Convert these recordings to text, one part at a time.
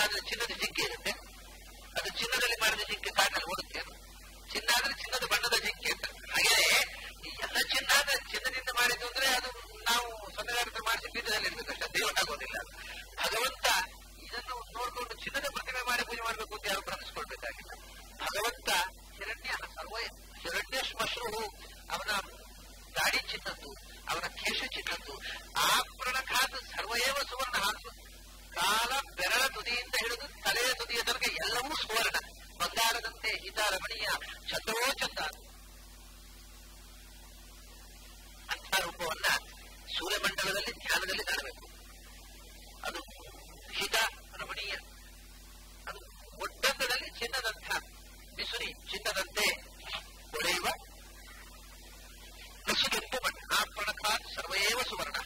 ಆದ್ರೆ ಚಿನ್ನದ ಜಿಂಕೆ ಇರುತ್ತೆ ಅದು ಚಿನ್ನದಲ್ಲಿ ಮಾಡಿದ ಜಿಂಕೆ ಕಾಡಿನಲ್ಲಿ ಓಡುತ್ತೆ ಅದು. ಚಿನ್ನ ಆದ್ರೆ ಚಿನ್ನದ ಬಣ್ಣದ ಜಿಂಕೆ ಅಂತ ಹಾಗೆ ಈ ಎಲ್ಲ ಚಿನ್ನ ಆದ್ರೆ ಚಿನ್ನದಿಂದ ಮಾಡಿದ್ದು ಅಂದ್ರೆ ಅದು ನಾವು ಸೊನ್ನೆಗಾರ ಮಾಡಿಸಿ ಬೀಜದಲ್ಲಿ ಇರ್ಬೇಕಷ್ಟೇ ದೇವಕ್ಕಾಗೋದಿಲ್ಲ ಭಗವಂತ ಇದನ್ನು ನೋಡ್ಕೊಂಡು ಚಿನ್ನದ ಪ್ರತಿಮೆ ಮಾಡಿ ಪೂಜೆ ಮಾಡಬೇಕು ಅಂತ ಯಾರು ಭ್ರಮಿಸ್ಕೊಳ್ಬೇಕಾಗಿಲ್ಲ ಭಗವಂತ ಹಿರಣ್ಯ ಸರ್ವ ಹಿರಣ್ಯ ಶ್ಮಶ್ರು ಅವನ ದಾಡಿ ಚಿನ್ನದ್ದು ಅವನ ಕೇಶ ಚಿನ್ನದ್ದು ಆ ಪ್ರಣಖಾತ ಸರ್ವಯವ ಸುವರ್ಣ ಹಾಕು ಕಾಲ ಬೆರಳ ತುದಿಯಿಂದ ಹಿಡಿದು ತಲೆಯ ತುದಿಯ ತನಕ ಎಲ್ಲವೂ ಸುವರ್ಣ ಬಂಗಾರದಂತೆ ಹಿತ ರಮಣೀಯ ಚಂದವೋ ಚಂದ ಅಂಥ ರೂಪವನ್ನ ಸೂರ್ಯಮಂಡಲದಲ್ಲಿ ಧ್ಯಾನದಲ್ಲಿ ಕಾಣಬೇಕು ಅದು ಹಿತ ರಮಣೀಯ ಅದು ಒಡ್ಡಂಗದಲ್ಲಿ ಚಿನ್ನದಂಥ ಬಿಸುರಿ ಚಿನ್ನದಂತೆ ಹೊಳೆಯುವ ನಸುಗೆಂಪು ಬಣ್ಣ ಆ ಪ್ರಣಖಾತ್ ಸರ್ವೇವ ಸುವರ್ಣ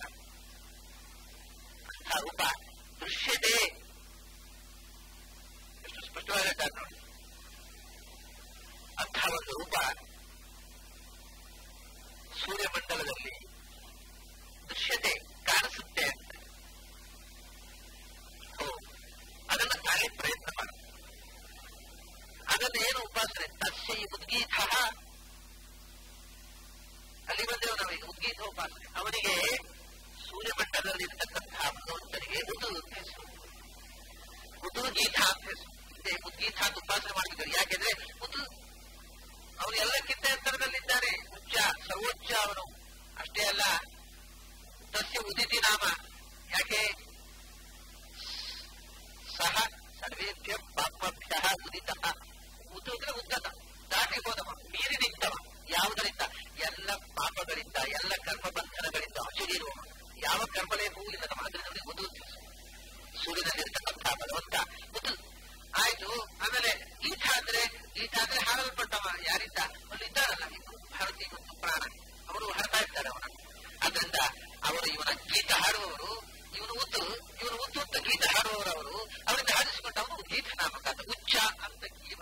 ಅಂಥ ರೂಪ ದೃಶ್ಯತೆ ಎಷ್ಟು ಸ್ಪಷ್ಟವಾಗಿ ಹೇಳ್ತಾರೆ ನೋಡಿ ಅಂಥ ಒಂದು ರೂಪ ಸೂರ್ಯಮಂಡಲದಲ್ಲಿ ದೃಶ್ಯತೆ ಕಾಣಿಸುತ್ತೆ ಅಂತ ಓ, ಅದನ್ನ ಕಾಣಲಿಕ್ಕೆ ಪ್ರಯತ್ನ ಮಾಡ ಅದನ್ನ ಏನು ಉಪಾಸನೆ ತಸ್ಯ ಉದ್ಗೀತ ಅಲ್ಲಿ ಬಂದೆವು ನಾವೀಗ ಉದ್ಗೀತ ಉಪಾಸನೆ ಅವನಿಗೆ ಸೂರ್ಯಮಂಡಲದಲ್ಲಿ ಇರ್ತಕ್ಕಂತಹ ಭಗವಂತನಿಗೆ ಉದು ಅಂತ ಹೆಸರು ಉದು ಗೀತ ಅಂತ ಹೆಸರು ಹಿಂದೆ ಉದ್ಗೀತ ಅಂತ ಉಪಾಸನೆ ಮಾಡಿದ್ದಾರೆ ಯಾಕೆಂದ್ರೆ ಉದು ಅವನು ಎಲ್ಲಕ್ಕಿಂತ ಎತ್ತರದಲ್ಲಿದ್ದಾನೆ ಉಚ್ಚ ಸರ್ವೋಚ್ಚ ಅವನು ಅಷ್ಟೇ ಅಲ್ಲ ತಸ್ಯ ಉದಿತಿ ನಾಮ ಯಾಕೆ ಸಹ ಸರ್ವೇಭ್ಯ ಪಾಪಭ್ಯ ಉದಿತ ಉದು ಅಂದ್ರೆ ಉದ್ಗತ ದಾಟಿ ಹೋದವ ಮೀರಿ ನಿಂತವ ಯಾವುದರಿಂದ ಎಲ್ಲ ಪಾಪಗಳಿಂದ ಎಲ್ಲ ಕರ್ಮಬಂಧನಗಳಿಂದ ಅಚುರಿರುವ ಯಾವ ಕರ್ಮಲೇಪವೂ ಇಲ್ಲದವ ಅದರಿಂದ ಅವನಿಗೆ ಉದು ಅಂತ ಹೆಸರು. ಸೂರ್ಯನಲ್ಲಿರ್ತಕ್ಕಂಥ ಭಗವಂತ ಉದು ಆಯ್ತು ಆಮೇಲೆ ಗೀತ ಅಂದ್ರೆ ಗೀತ ಅಂದ್ರೆ ಹಾರಲ್ಪಟ್ಟವ ಯಾರಿಂದ ಅಲ್ಲಿ ಇದ್ದಾರಲ್ಲ ಇಬ್ರು ಭಾರತಿ ಮತ್ತು ಪ್ರಾಣ ಅವರು ಹಾಡ್ತಾ ಇರ್ತಾರೆ ಅವನ ಆದ್ರಿಂದ ಅವರು ಇವನ ಗೀತ ಹಾಡುವವರು ಇವನು ಉದ್ದು ಇವನು ಉದ್ದು ಅಂತ ಗೀತ ಹಾಡುವವರು ಅವರು ಅವರಿಂದ ಹಾಡಿಸಿಕೊಂಡು ಅವನು ಗೀತ ನಾಮಕ ಅಂತ ಉಚ್ಚ ಅಂತ ಜೀವ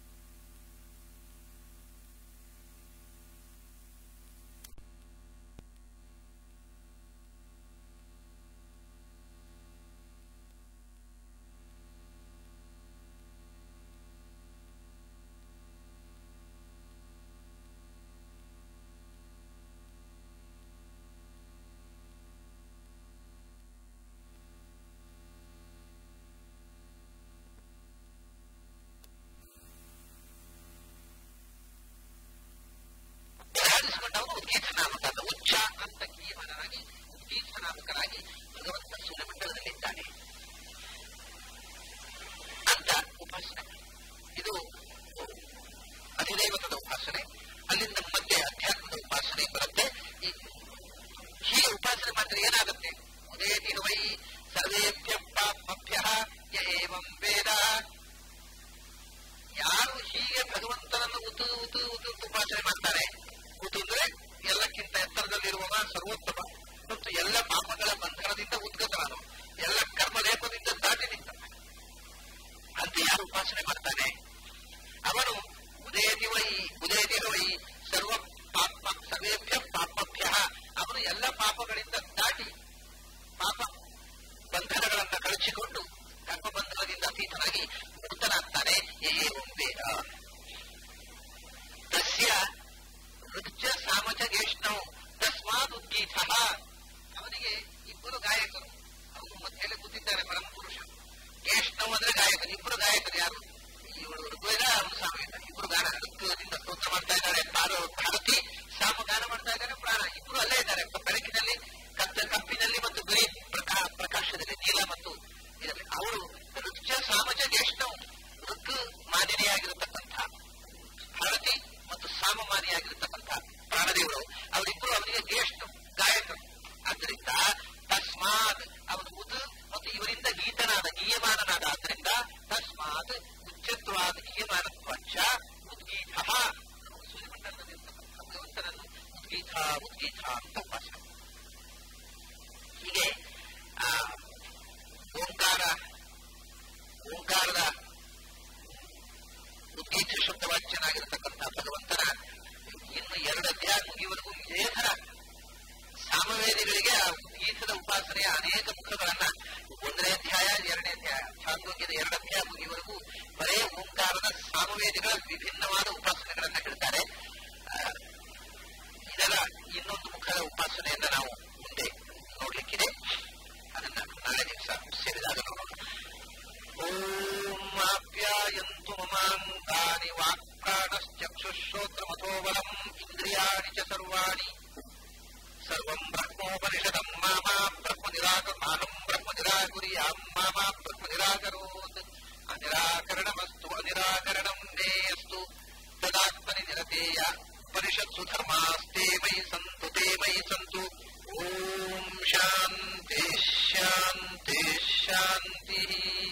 ಧ್ಯಾನಿಸಿಕೊಂಡು ಅವನು ಉದ್ಗೀತ ನಾಮಕ ಅಂತ ಉಚ್ಚ ಅಂತ ಕೀಮನಾಗಿ ಉದ್ಗೀತ ನಾಮಕನಾಗಿ ಭಗವಂತ ಸೂರ್ಯಮಂಡಲದಲ್ಲಿದ್ದಾನೆ ಅಂತ ಉಪಾಸನೆ ಇದು ಅಧಿದೈವತದ ಉಪಾಸನೆ ಅಲ್ಲಿಂದ ಮತ್ತೆ ಅಧ್ಯಾತ್ಮದ ಉಪಾಸನೆ ಬರುತ್ತೆ ಈ- ಹೀಗೆ ಉಪಾಸನೆ ಮಾಡಿದ್ರೆ ಏನಾಗುತ್ತೆ ಉದಯತಿ ವೈ ಸರ್ವೇಭ್ಯ ಪಾಪಭ್ಯ ಯ ಏವಂ ವೇದ ಯಾರು ಹೀಗೆ ಭಗವಂತನನ್ನು ಉತು ಉತು ಉತು ಉತು ಉಪಾಸನೆ ಮಾಡ್ತಾರೆ ಉತು ಅಂದ್ರೆ ಎಲ್ಲಕ್ಕಿಂತ ಎತ್ತರದಲ್ಲಿರುವವ ಸರ್ವೋತ್ತಮ ಮತ್ತು ಎಲ್ಲ ಪಾಪಗಳ ಬಂಧನದಿಂದ ಉದ್ಗತನಾನು ಎಲ್ಲ ಕರ್ಮ ಲೇಪದಿಂದ ದಾಟಿ ನಿಂತ ಅಂತ ಯಾರು ಉಪಾಸನೆ ಮಾಡ್ತಾನೆ ಅವನು ಉದಯತಿ ವೈ ಉದಯತಿ ವೈ ಸರ್ವ ಪಾಪ ಸರ್ವೇಭ್ಯ ಪಾಪಭ್ಯ ಅವನು ಎಲ್ಲ ಪಾಪಗಳಿಂದ ದಾಟಿ ಪಾಪ ಬಂಧನಗಳನ್ನು ಕಳಚಿಕೊಂಡು ಕರ್ಮ ಬಂಧನದಿಂದ ಅತೀತನಾಗಿ ಮುಕ್ತನಾಗ್ತಾನೆ ಏವಂ ವೇದ ತಸ್ಯ ಋಗ್ಜ ಸಾಮಜಗೇಷ್ಣೌ ತಸ್ಮಾದ್ ಉದ್ಗೀತ ಅವನಿಗೆ ಇಬ್ಬರು ಗಾಯಕರು ಅವರು ಮಧ್ಯದಲ್ಲಿ ಕೂತಿದ್ದಾರೆ ಪರಮ ಪುರುಷ ಗೇಷ್ಣವ್ ಅಂದ್ರೆ ಗಾಯಕರು ಇಬ್ಬರು ಗಾಯಕರು ಯಾರು ಇವಳು ಋಗ್ವೇದ ಅವನು ಸಾಮವೇದ ಇಬ್ಬರು ಗಾನ ಋಗ್ವೇದದಿಂದ ಸ್ತೋತ್ರ ಮಾಡ್ತಾ ಇದ್ದಾರೆ ಪಾರು ಭಾರತಿ ಸಾಮ ಗಾನ ಮಾಡ್ತಾ ಇದ್ದಾರೆ ಪ್ರಾಣ ಇಬ್ಬರು ಅಲ್ಲೇ ಇದ್ದಾರೆ ಬೆಳಕಿನಲ್ಲಿ ಅಧ್ಯಾಯದಿಂದ ಎರಡು ಅಧ್ಯಾಯ ಮುಗಿಯುವವರೆಗೂ ಬರೇ ಓಂಕಾರದ ಸಾಮವೇದಿಗಳ ವಿಭಿನ್ನವಾದ ಉಪಾಸನೆಗಳನ್ನ ಹೇಳ್ತಾರೆ ಆ, ಇದರ ಇನ್ನೊಂದು ಮುಖದ ಉಪಾಸನೆಯನ್ನ ನಾವು ಮುಂದೆ ನೋಡ್ಲಿಕ್ಕಿದೆ ಅದನ್ನ ನಾಳೆ ದಿವಸ ಸೇರಿದಾಗ ನೋಡೋಣ ಓಂ ಆಪ್ಯಾಯಂತು ಮಮಾಂಗಾನಿ ವಾಕ್ಪ್ರಾಣಶ್ಚಕ್ಷುಶ್ರೋತ್ರಮಥೋ ಬಲಂ ಇಂದ್ರಿಯಾಣಿ ಚ ಸರ್ವಾಣಿ ಸರ್ವಂ ಬ್ರಹ್ಮೋಪನಿಷದಂ ಮಾಮಾ ಬ್ರಹ್ಮ ನಿರಾಕ ಮಾಹಂ ಬ್ರಹ್ಮ ನಿರಾಕುರ್ಯಾಂ ಮಾಮಾ ಬ್ರಹ್ಮ ನಿರಾಕರೋತ್ ಅನಿರಾಕರಣಮಸ್ತು ಅನಿರಾಕರಣಂ ನೇಯಸ್ತು ತದಾತ್ಮನಿ ನಿರತೇಯ ಪರಿಷತ್ಸು ಧರ್ಮಾಸ್ತೆ ಮಯಿ ಸಂತು ತೇ ಮಯಿ ಸಂತು ಓಂ ಶಾಂತಿ ಶಾಂತಿ ಶಾಂತಿ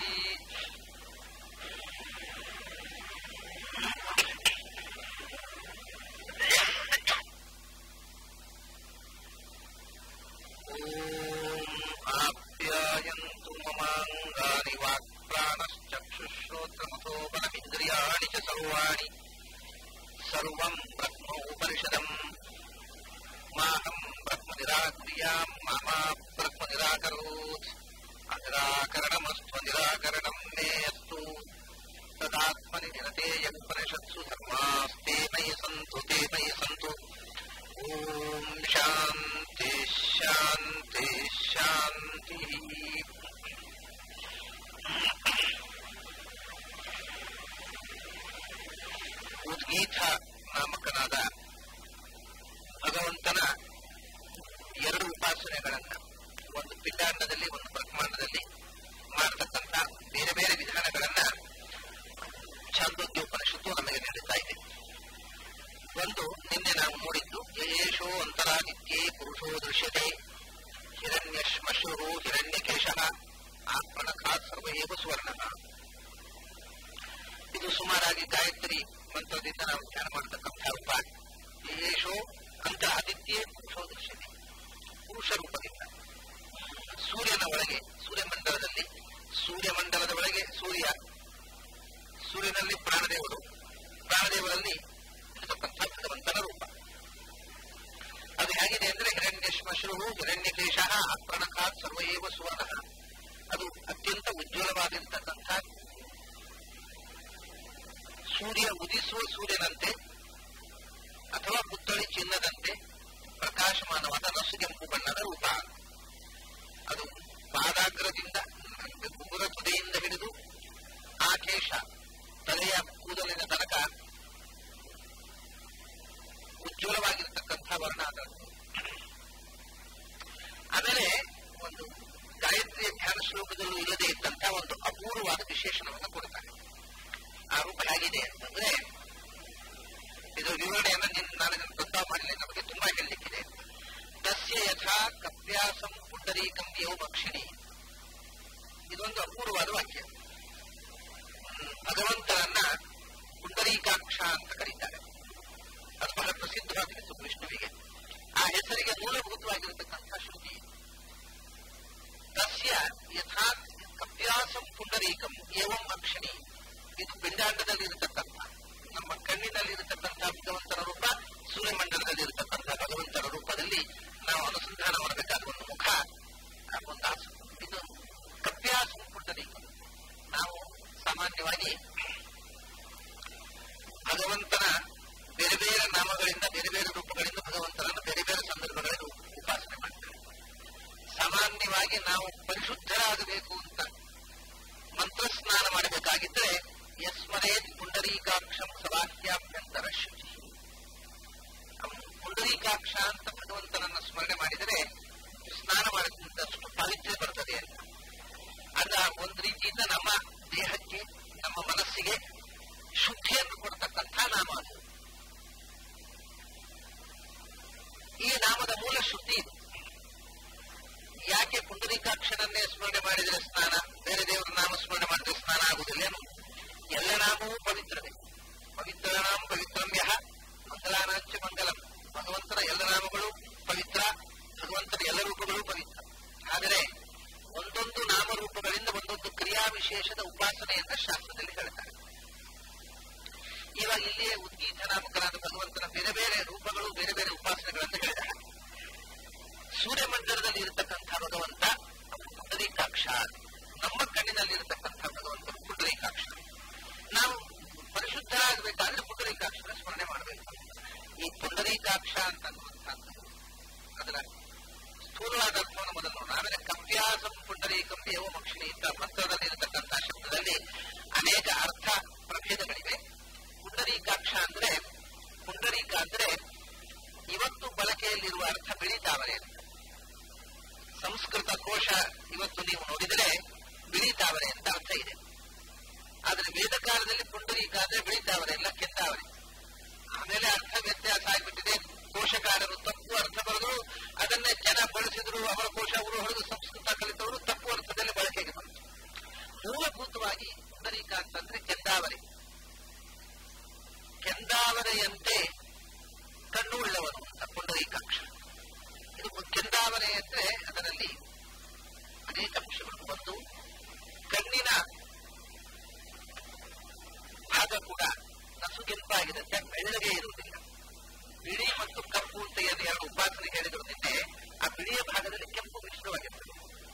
ಓಂ ಆಪ್ಯಾಯಂತು ಮಮಾಂಗಾನಿ ವಾಕ್ಪ್ರಾಣಶ್ಚಕ್ಷುಶ್ರೋತ್ರಮಥೋ ಬಲಮಿಂದ್ರಿಯಾಣಿ ಚ ಸರ್ವಾಣಿ ಸರ್ವಂ ಬ್ರಹ್ಮೋಪನಿಷದಂ ಮಾಹಂ ಬ್ರಹ್ಮ ನಿರಾಕುರ್ಯಾಂ ಮಾಮಾ ಬ್ರಹ್ಮ ನಿರಾಕರೋತ್ ಅನಿರಾಕರಣಮಸ್ತ್ವ ನಿರಾಕರಣಂ ಮೇ ಅಸ್ತು ತದಾತ್ಮನಿ ನಿರತೇಯ ಉಪನಿಷತ್ಸು ಧರ್ಮಾಸ್ತೆ ಮಯಿ ಸಂತು ತೇ ಮಯಿ ಸಂತು ಓಂ ಶಾಂತಿ ಶಾಂತಿ ಶಾಂತಿ ಉದ್ಗೀತ ನಾಮಕನಾದ ಭಗವಂತನ ಎರಡು ಉಪಾಸನೆಗಳನ್ನ ಒಂದು ಪಿಂಡಾಂಡದಲ್ಲಿ ಒಂದು ಬ್ರಹ್ಮಾಂಡದಲ್ಲಿ ಮಾಡತಕ್ಕಂಥ ಬೇರೆ ಬೇರೆ ವಿಧಾನಗಳನ್ನ ಛಾಂದೋಗ್ಯೋಪನಿಷತ್ತು ನಮಗೆ ನೀಡುತ್ತಾ ಇದೆ ಒಂದು ನಿನ್ನೆ ನಾವು ನೋಡಿದ್ದು ಯೇಷೋ ಅಂತರಾದಿತ್ಯೇ ಪುರುಷೋ ದೃಶ್ಯತೆ ಹಿರಣ್ಯಶ್ಮಶುರು ಹಿರಣ್ಯಕೇಶ ಆತ್ಮನಖಾತ್ ಸರ್ವೇವ ಸುವರ್ಣ ಇದು ಸುಮಾರಾಗಿ ಗಾಯತ್ರಿ ಮಂತ್ರದಿಂದ ನಾವು ಧ್ಯಾನ ಮಾಡತಕ್ಕಂಥ ರೂಪ ಯೇಷೋ ಅಂತ ಆದಿತ್ಯೇ ಪುರುಷೋ ದೃಶ್ಯತೆ ಪುರುಷ ರೂಪದಿಂದ ಸೂರ್ಯನ ಒಳಗೆ ಸೂರ್ಯಮಂಡಲದಲ್ಲಿ ಸೂರ್ಯಮಂಡಲದ ಒಳಗೆ ಸೂರ್ಯ ಸೂರ್ಯನಲ್ಲಿ ಪ್ರಾಣದೇವರು ಪ್ರಾಣದೇವರಲ್ಲಿ ಇರತಕ್ಕಂಥ ಭಗವಂತನ ರೂಪ ಅದು ಹೇಗಿದೆ ಅಂದ್ರೆ ಹಿರಣ್ಯ ಶ್ಮಶ್ರು ಹಿರಣ್ಯಕೇಶ ಅಪ್ರಣಖಾತ್ ಸರ್ವಯೇವ ಸುವರ್ಣ ಅದು ಅತ್ಯಂತ ಉಜ್ವಲವಾಗಿರ್ತಕ್ಕಂಥ ಸೂರ್ಯ ಉದಿಸುವ ಸೂರ್ಯನಂತೆ ಅಥವಾ ಪುತ್ಥಳಿ ಚಿನ್ನದಂತೆ ಪ್ರಕಾಶಮಾನವಾದ ನಸುಗೆಂಪು ಬಣ್ಣದ ರೂಪ ಅದು ಪಾದಾಗ್ರದಿಂದ ಗುಂಗುರ ತುದಿಯಿಂದ ಹಿಡಿದು ಆ ಕೇಶ ತಲೆಯ ಕೂದಲಿನ ತನಕ ಉಜ್ವಲವಾಗಿರ್ತಕ್ಕಂಥ ವರ್ಣ ಅದರದ್ದು ಆಮೇಲೆ ಒಂದು ಗಾಯತ್ರಿಯ ಧ್ಯಾನ ಶ್ಲೋಕದಲ್ಲೂ ಇಲ್ಲದೆ ಇದ್ದಂತಹ ಒಂದು ಅಪೂರ್ವವಾದ ವಿಶೇಷಣವನ್ನು ಕೊಡ್ತಾರೆ ಆ ರೂಪ ಹೇಗಿದೆ ಅಂತಂದ್ರೆ ಇದರ ವಿವರಣೆಯನ್ನು ನಿನ್ನ ನಾನು ಇದನ್ನು ಪ್ರಸ್ತಾವ ಮಾಡಲಿ ನಮಗೆ ತುಂಬಾ ಹೇಳಲಿಕ್ಕಿದೆ ತಸ್ಯ ಯಥಾ ಕಪ್ಯಾಸಂ ಪುಂಡರೀಕಂ ಯೋ ಭಕ್ಷಿಣಿ ಇದೊಂದು ಅಪೂರ್ವವಾದ ವಾಕ್ಯ ಹ್ಮ್, ಭಗವಂತನನ್ನ ಪುಂಡರೀಕಾಕ್ಷ ಅಂತ ಕರೀತಾರೆ ಅದು ಬಹಳ ಪ್ರಸಿದ್ಧವಾಗಿತ್ತು ವಿಷ್ಣುವಿಗೆ ಆ ಹೆಸರಿಗೆ ಮೂಲಭೂತವಾಗಿರತಕ್ಕಂಥ ಶ್ರುತಿ ತಸ್ಯ ಯಥಾ ಕಪ್ಯಾಸಂ ಪುಂಡರೀಕಂ ಏವಂ ಅಕ್ಷಿಣಿ ಇದು ಪಿಂಡಾಂಡದಲ್ಲಿ ಇರತಕ್ಕಂಥ ನಮ್ಮ ಕಣ್ಣಿನಲ್ಲಿ ಇರತಕ್ಕಂಥ ಭಗವಂತನ ರೂಪ ಸೂರ್ಯಮಂಡಲದಲ್ಲಿ ಇರತಕ್ಕಂಥ ಭಗವಂತನ ರೂಪದಲ್ಲಿ ನಾವು ಅನುಸಂಧಾನ ಮಾಡಬೇಕಾದ ಒಂದು ಮುಖ ಆ ಒಂದು ಆಸು. ಇದು ಕಪ್ಯಾಸಂ ಪುಂಡರೀಕಂ ನಾವು ಸಾಮಾನ್ಯವಾಗಿ ಭಗವಂತನ ಬೇರೆ ಬೇರೆ ನಾಮಗಳಿಂದ ಬೇರೆ ಬೇರೆ ರೂಪಗಳಿಂದ ಭಗವಂತನನ್ನು ಬೇರೆ ಬೇರೆ ಸಂದರ್ಭಗಳಲ್ಲಿ ಉಪಾಸನೆ ಮಾಡ್ತಾರೆ ಸಾಮಾನ್ಯವಾಗಿ ನಾವು ಪರಿಶುದ್ಧರಾಗಬೇಕು ಅಂತ ಮಂತ್ರ ಸ್ನಾನ ಮಾಡಬೇಕಾಗಿದ್ದರೆ ಯಸ್ಮರೇತ್ ಪುಂಡರೀಕಾಕ್ಷಂ ಸವಾಕ್ಯಾಭ್ಯಂತರ ಶುಚಿ ಪುಂಡರೀಕಾಕ್ಷ ಅಂತ ಭಗವಂತನನ್ನ ಸ್ಮರಣೆ ಮಾಡಿದರೆ ಸ್ನಾನ ಮಾಡಿದಷ್ಟು ಪಾವಿತ್ರ್ಯ ಬರ್ತದೆ ಅಂತ ಅದ ಒಂದು ರೀತಿಯಿಂದ ನಮ್ಮ ದೇಹಕ್ಕೆ ನಮ್ಮ ಮನಸ್ಸಿಗೆ ಶುದ್ಧಿಯನ್ನು ಕೊಡ್ತಕ್ಕಂಥ ನಾಮ ಅದು ಈ ನಾಮದ ಮೂಲ ಶುದ್ಧಿ ಇದು ಯಾಕೆ ಪುಂಡರೀಕಾಕ್ಷರನ್ನೇ ಸ್ಮರಣೆ ಮಾಡಿದರೆ ಸ್ನಾನ ಬೇರೆ ದೇವರ ನಾಮ ಸ್ಮರಣೆ ಮಾಡಿದ್ರೆ ಸ್ನಾನ ಆಗುವುದಿಲ್ಲ ಏನು ಎಲ್ಲ ನಾಮವೂ ಪವಿತ್ರವೇ ಪವಿತ್ರನಾಮ ಪವಿತ್ರಮ್ಯ ಮಂಗಲಾನಾಂಚ ಮಂಗಲಂ ಭಗವಂತನ ಎಲ್ಲ ನಾಮಗಳು ಪವಿತ್ರ ಭಗವಂತನ ಎಲ್ಲ ರೂಪಗಳು ಪವಿತ್ರ ಆದರೆ ಒಂದೊಂದು ನಾಮರೂಪಗಳಿಂದ ಒಂದೊಂದು ಕ್ರಿಯಾ ವಿಶೇಷದ ಉಪಾಸನೆಯನ್ನ ಶಾಸ್ತ್ರದಲ್ಲಿ ಹೇಳ್ತಾರೆ ಇವಾಗ ಇಲ್ಲಿಯೇ ಉದ್ಗೀತ ನಾಮಕರಾದ ಭಗವಂತನ ಬೇರೆ ಬೇರೆ ರೂಪಗಳು ಬೇರೆ ಬೇರೆ ಉಪಾಸನೆಗಳನ್ನು ಹೇಳಿದ್ದಾರೆ ಸೂರ್ಯಮಂಡಲದಲ್ಲಿ ಇರತಕ್ಕಂಥ ಭಗವಂತ ಪುಂಡರೀಕಾಕ್ಷ ನಮ್ಮ ಕಣ್ಣಿನಲ್ಲಿ ಇರತಕ್ಕಂಥ ಭಗವಂತನು ಅಂತ ಅನ್ನುವಂಥದ್ದು ಅದರ ಸ್ಥೂಲವಾದ ಅರ್ಥವನ್ನು ಮೊದಲು ನೋಡೋಣ ಆಮೇಲೆ ಕಪ್ಯಾಸಂ ಪುಂಡರೀಕಂ ದೇವ ಮಕ್ಷಿಣಿ ಅಂತ ಮಂತ್ರದಲ್ಲಿ ಇರತಕ್ಕಂತಹ ಶಬ್ದದಲ್ಲಿ ಅನೇಕ ಅರ್ಥ ಪ್ರಭೇದಗಳಿವೆ ಪುಂಡರೀಕಾಕ್ಷ ಅಂದ್ರೆ ಪುಂಡರೀಕ ಅಂದ್ರೆ ಇವತ್ತು ಬಳಕೆಯಲ್ಲಿರುವ ಅರ್ಥ ಬಿಳಿತಾವರೆ ಅಂತ ಸಂಸ್ಕೃತ ಕೋಶ ಇವತ್ತು ನೀವು ನೋಡಿದರೆ ಬಿಳಿತಾವರೆ ಅಂತ ಅರ್ಥ ಇದೆ ಆದ್ರೆ ವೇದ ಕಾಲದಲ್ಲಿ ಪುಂಡರೀಕ ಅಂದ್ರೆ ಬಿಳಿತಾವರೆ ಎಲ್ಲ ಕೆಂದಾವರೆ ಆಮೇಲೆ ಅರ್ಥ ವ್ಯತ್ಯಾಸ ಆಗಿಬಿಟ್ಟಿದೆ ಕೋಶಕಾರರು ತಪ್ಪು ಅರ್ಥ ಬರೆದು ಅದನ್ನೇ ಜನ ಬಳಸಿದ್ರು ಅವರ ಕೋಶ ಅವರು ಹೊಡೆದು ಸಂಸ್ಕೃತ ಕಲಿತವರು ತಪ್ಪು ಅರ್ಥದಲ್ಲಿ ಬಳಕೆಗೆ ಬಂತು ಮೂಲಭೂತವಾಗಿ ಪುಂಡರೀಕ ಅಂತಂದ್ರೆ ಕೆಂದಾವರೆ ಕೆಂದಾವರೆಯಂತೆ ಕಣ್ಣು ಉಳ್ಳವನು ಅಂತ ಪುಂಡರೀಕಾಕ್ಷ ಇದು ಕೆಂದಾವರೆ ಅಂದ್ರೆ ಅದರಲ್ಲಿ ಅನೇಕ ಅಂಶಗಳು ಒಂದು ಕಣ್ಣಿನ ಭಾಗ ಕೂಡ ನಸುಗೆಂಪಾಗಿರುತ್ತೆ ಬೆಳ್ಳಗೆ ಇರುವುದಿಲ್ಲ ಬಿಳಿ ಮತ್ತು ಕಪ್ಪು ಅಂತ ಏನು ಎರಡು ಉಪಾಸನೆ ಹೇಳಿದ್ರು ನಿನ್ನೆ ಆ ಬಿಳಿಯ ಭಾಗದಲ್ಲಿ ಕೆಂಪು ಮಿಶ್ರವಾಗಿರ್ತದೆ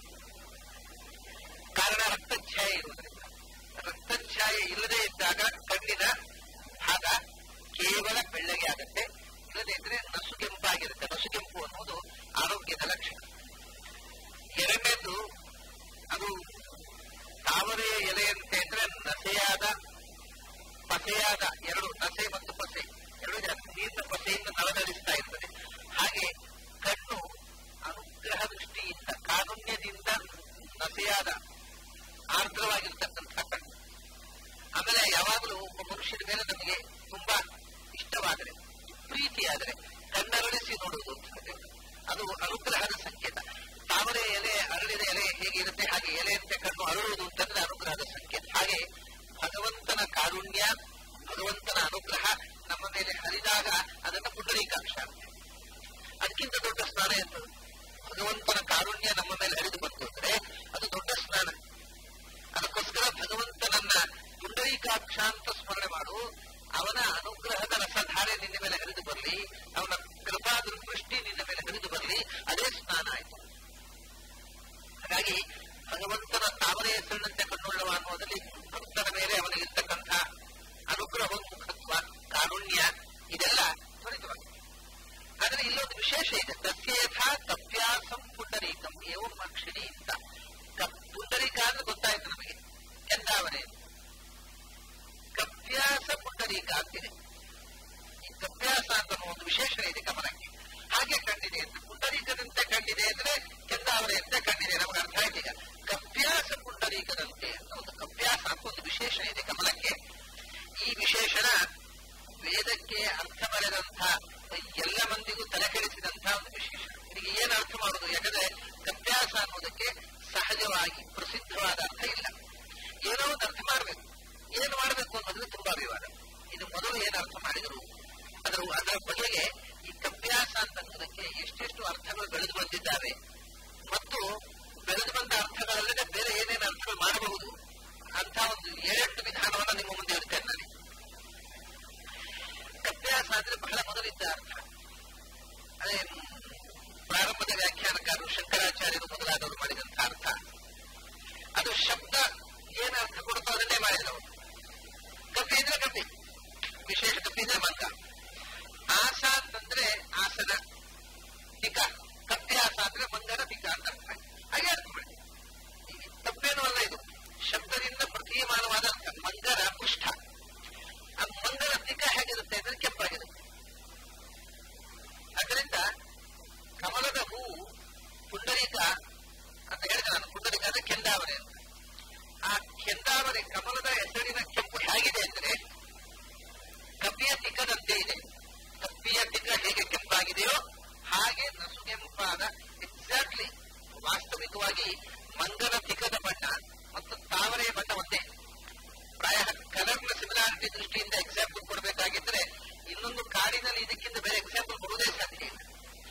ಕಾರಣ ರಕ್ತಛಾಯೆ ಇರುವುದರಿಂದ ರಕ್ತಛಾಯೆ ಇಲ್ಲದೆ ಇದ್ದಾಗ ಕಣ್ಣಿನ ಭಾಗ ಕೇವಲ ಬೆಳ್ಳಗೆ ಆಗುತ್ತೆ ಇಲ್ಲದೆ ಇದ್ರೆ ನಸುಗೆಂಪಾಗಿರುತ್ತೆ ನಸುಗೆಂಪು ಅನ್ನುವುದು ಆರೋಗ್ಯದ ಲಕ್ಷಣ ಎರಡನೇದು ಅದು ತಾವರೆಯ ಎಲೆಯಂತೆ ಅಂದ್ರೆ ನಸೆಯಾದ ಪಸೆಯಾದ ಎರಡು ನಸೆ ಮತ್ತು ಪಸೆ ಎರಡು ನೀರಿನ ಪಸೆಯಿಂದ ನಳನಳಿಸ್ತಾ ಇರ್ತದೆ ಹಾಗೆ ಕಣ್ಣು ಅನುಗ್ರಹ ದೃಷ್ಟಿಯಿಂದ ಕಾರುಣ್ಯದಿಂದ ನಸೆಯಾದ ಆರ್ದ್ರವಾಗಿರ್ತಕ್ಕಂಥ ಕಣ್ಣು ಆಮೇಲೆ ಯಾವಾಗಲೂ ಒಬ್ಬ ಮನುಷ್ಯನ ಮೇಲೆ ನಮಗೆ ತುಂಬಾ ಇಷ್ಟವಾದರೆ ಪ್ರೀತಿಯಾದರೆ ಕಣ್ಣರಳಿಸಿ ನೋಡುವುದು ಅಂತ ಹೇಳ್ತೇವೆ. ಅದು ಅನುಗ್ರಹದ ಸಂಕೇತ ತಾವರೆ ಎಲೆ ಅರಳಿದ ಎಲೆ ಹೇಗಿರುತ್ತೆ ಹಾಗೆ ಎಲೆಯಂತೆ ಕಣ್ಣು ಅರಳುವುದು ಅಂತಂದ್ರೆ ಅನುಗ್ರಹದ ಸಂಕೇತ ಹಾಗೆ ಭಗವಂತನ ಕಾರುಣ್ಯ ಭಗವಂತನ ಅನುಗ್ರಹ ನಮ್ಮ ಮೇಲೆ ಹರಿದಾಗ ಅದನ್ನು ಪುಂಡರೀಕಾಂಶ ಅಂತೆ ಅದಕ್ಕಿಂತ ದೊಡ್ಡ ಸ್ನಾನ ಎಂತದು ಭಗವಂತನ ಕಾರುಣ್ಯ ನಮ್ಮ ಮೇಲೆ ಹರಿದು ಬಂತು ಅಂದ್ರೆ ಅದು ದೊಡ್ಡ ಸ್ನಾನ ಅದಕ್ಕೋಸ್ಕರ ಭಗವಂತನನ್ನ ಪುಂಡರೀಕಾಕ್ಷ ಅಂತ ಸ್ಮರಣೆ ಮಾಡು ಅವನ ಅನುಗ್ರಹದ ರಸಧಾರೆ ನಿನ್ನ ಮೇಲೆ ಹರಿದು ಬರಲಿ ಅವನ ಕೃಪಾ ದೃಷ್ಟಿ ನಿನ್ನ ಮೇಲೆ ಹರಿದು ಬರಲಿ ಅದೇ ಸ್ನಾನ ಆಯ್ತು ಹಾಗಾಗಿ ಭಗವಂತನ ತಾವರೆ ಹೆಸರಿನಂತೆ ಕಣ್ಣುಳ್ಳವ ಅನ್ನುವುದರಲ್ಲಿ ಭಕ್ತರ ಮೇಲೆ ಅವನಿಗಿರ್ತಕ್ಕಂಥ ಅನುಗ್ರಹೋನ್ಮುಖತ್ವ ಕಾರುಣ್ಯ ಇದೆಲ್ಲ ತ್ವರಿತವಾಗಿದೆ ಆದ್ರೆ ಇಲ್ಲೊಂದು ವಿಶೇಷ ಇದೆ ತಸ್ಯೇಥಾ ಕಪ್ಯಾಸಂ ಪುಂಡರೀಕಂ ಏವಂ ಅಕ್ಷಿಣಿ ಅಂತ ಕಪ್ ಪುಂಡರೀಕ ಅಂದ್ರೆ ಗೊತ್ತಾಯ್ತು ನಮಗೆ ಕೆಂದಾವರೆ ಕಪ್ಯಾಸ ಪುಂಡರೀಕ ಅಂತಿದೆ ಈ ಕಪ್ಯಾಸ ಅಂತ ಒಂದು ವಿಶೇಷ ಇದೆ ಗಮನಕ್ಕೆ ಹಾಗೆ ಕಂಡಿದೆ ಅಂತ ಪುಂಡರೀಕದಂತೆ ಕಂಡಿದೆ ಅಂದ್ರೆ ಕೆಂದಾವರೆಯಂತೆ ಕಂಡಿದೆ ನಮಗೆ ಅರ್ಥ ಆಯ್ತು ಈಗ ಕಪ್ಯಾಸ ಪುಂಡರೀಕದಂತೆ ಅಂತ ಒಂದು ಕಪ್ಯಾಸ ಅಂತ ಒಂದು ವಿಶೇಷ ಇದೆ ಗಮನಕ್ಕೆ ಈ ವಿಶೇಷಣ ವೇದಕ್ಕೆ ಅರ್ಥ ಬರೆದಂಥ ಎಲ್ಲ ಮಂದಿಗೂ ತಲೆಕೆಡಿಸಿದಂತಹ ಒಂದು ವಿಶೇಷ ಇದಕ್ಕೆ ಏನು ಅರ್ಥ ಮಾಡುದು ಯಾಕಂದ್ರೆ ಕಪ್ಯಾಸ ಅನ್ನೋದಕ್ಕೆ ಸಹಜವಾಗಿ ಪ್ರಸಿದ್ಧವಾದ ಅರ್ಥ ಇಲ್ಲ ಏನೋ ಒಂದು ಅರ್ಥ ಮಾಡಬೇಕು ಏನು ಮಾಡಬೇಕು ಅನ್ನೋದ್ರೆ ತುಂಬಾ ವಿವಾದ ಇದು ಮೊದಲು ಏನು ಅರ್ಥ ಮಾಡಿದರು ಅದರ ಅದರ ಬಗೆಗೆ ಈ ಕಪ್ಯಾಸ ಅಂತನ್ನೋದಕ್ಕೆ ಎಷ್ಟೆಷ್ಟು ಅರ್ಥಗಳು ಬೆಳೆದು ಬಂದಿದ್ದಾವೆ ಮತ್ತು ಬೆಳೆದು ಬಂದ ಅರ್ಥಗಳಲ್ಲದೆ ಬೇರೆ ಏನೇನು ಅರ್ಥಗಳು ಮಾಡಬಹುದು ಅಂತ ಒಂದು ಏಳೆಂಟು ವಿಧಾನವನ್ನ ನಿಮ್ಮ ಮುಂದೆ ಇಡ್ತೇನೆ ನಾನು ಕಪ್ಯಾಸ ಅಂದ್ರೆ ಬಹಳ ಮೊದಲಿದ್ದ ಅರ್ಥ ಅದೇ ಪ್ರಾರಂಭದ ವ್ಯಾಖ್ಯಾನಕಾರರು ಶಂಕರಾಚಾರ್ಯರು ಮೊದಲಾದವರು ಮಾಡಿದಂತಹ ಅರ್ಥ ಅದು ಶಬ್ದ ಏನು ಅರ್ಥ ಕೊಡುತ್ತೋ ಅದನ್ನೇ ಮಾಡಿದ್ರು ಕಪ್ಪಿ ಇದ್ರೆ ಕಪ್ಪಿ ವಿಶೇಷ ಕಪ್ಪಿ ಇದ್ರೆ ಮಂಗ ಆಸ ಅಂತಂದ್ರೆ ಆಸನ ಟಿಕ ಕಪ್ಯಾಸ ಅಂದ್ರೆ ಮಂಗನ ಟಿಕ ಅಂತ ಅರ್ಥ ಹಾಗೆ ಅರ್ಥ ಮಾಡಿ ತಪ್ಪೇನು ಅಲ್ಲ ಇದು ಶಬ್ದದಿಂದ ಪ್ರತೀಯಮಾನವಾದ ಅರ್ಥ ಮಂಗನ ಪುಷ್ಠ ಆ ಮಂಗನ ಟಿಕ ಹೇಗಿರುತ್ತೆ ಅಂದ್ರೆ ಕೆಂಪಾಗಿರುತ್ತೆ ಅದರಿಂದ ಕಮಲದ ಹೂ ಪುಂಡರೀಕ ಅಂತ ಹೇಳಿದ್ರೆ ನಾನು ಪುಂಡರೀಕ ಅಂದ್ರೆ ಕೆಂದಾವರೆ ಅಂತ ಆ ಕೆಂದಾವರೆ ಕಮಲದ ಹೆಸರಿನ ಕೆಂಪು ಹೇಗಿದೆ ಅಂದ್ರೆ ಕಪ್ಪಿಯ ತಿಕ್ಕದಂತೆ ಇದೆ ಕಪ್ಪಿಯ ತಿಕ್ಕ ಹೇಗೆ ಕೆಂಪಾಗಿದೆಯೋ ಹಾಗೆ ನಸುಗೆಂಪಾದ ಎಕ್ಸಾಕ್ಟ್ಲಿ ವಾಸ್ತವಿಕವಾಗಿ ಮಂಗನ ತಿಕ್ಕದ ಬಣ್ಣ ಮತ್ತು ತಾವರೆಯ ಬಣ್ಣ ಒಂದೇ ಪ್ರಾಯ ಕಲರ್ನ ಸಿಮಿಲಾರಿಟಿ ದೃಷ್ಟಿಯಿಂದ ಎಕ್ಸಾಂಪಲ್ ಕೊಡಬೇಕಾಗಿದ್ರೆ ಇನ್ನೊಂದು ಕಾಡಿನಲ್ಲಿ ಇದಕ್ಕಿಂತ ಬೇರೆ ಎಕ್ಸಾಂಪಲ್ ಕೊಡುವುದೇ ಸಾಧ್ಯ ಇಲ್ಲ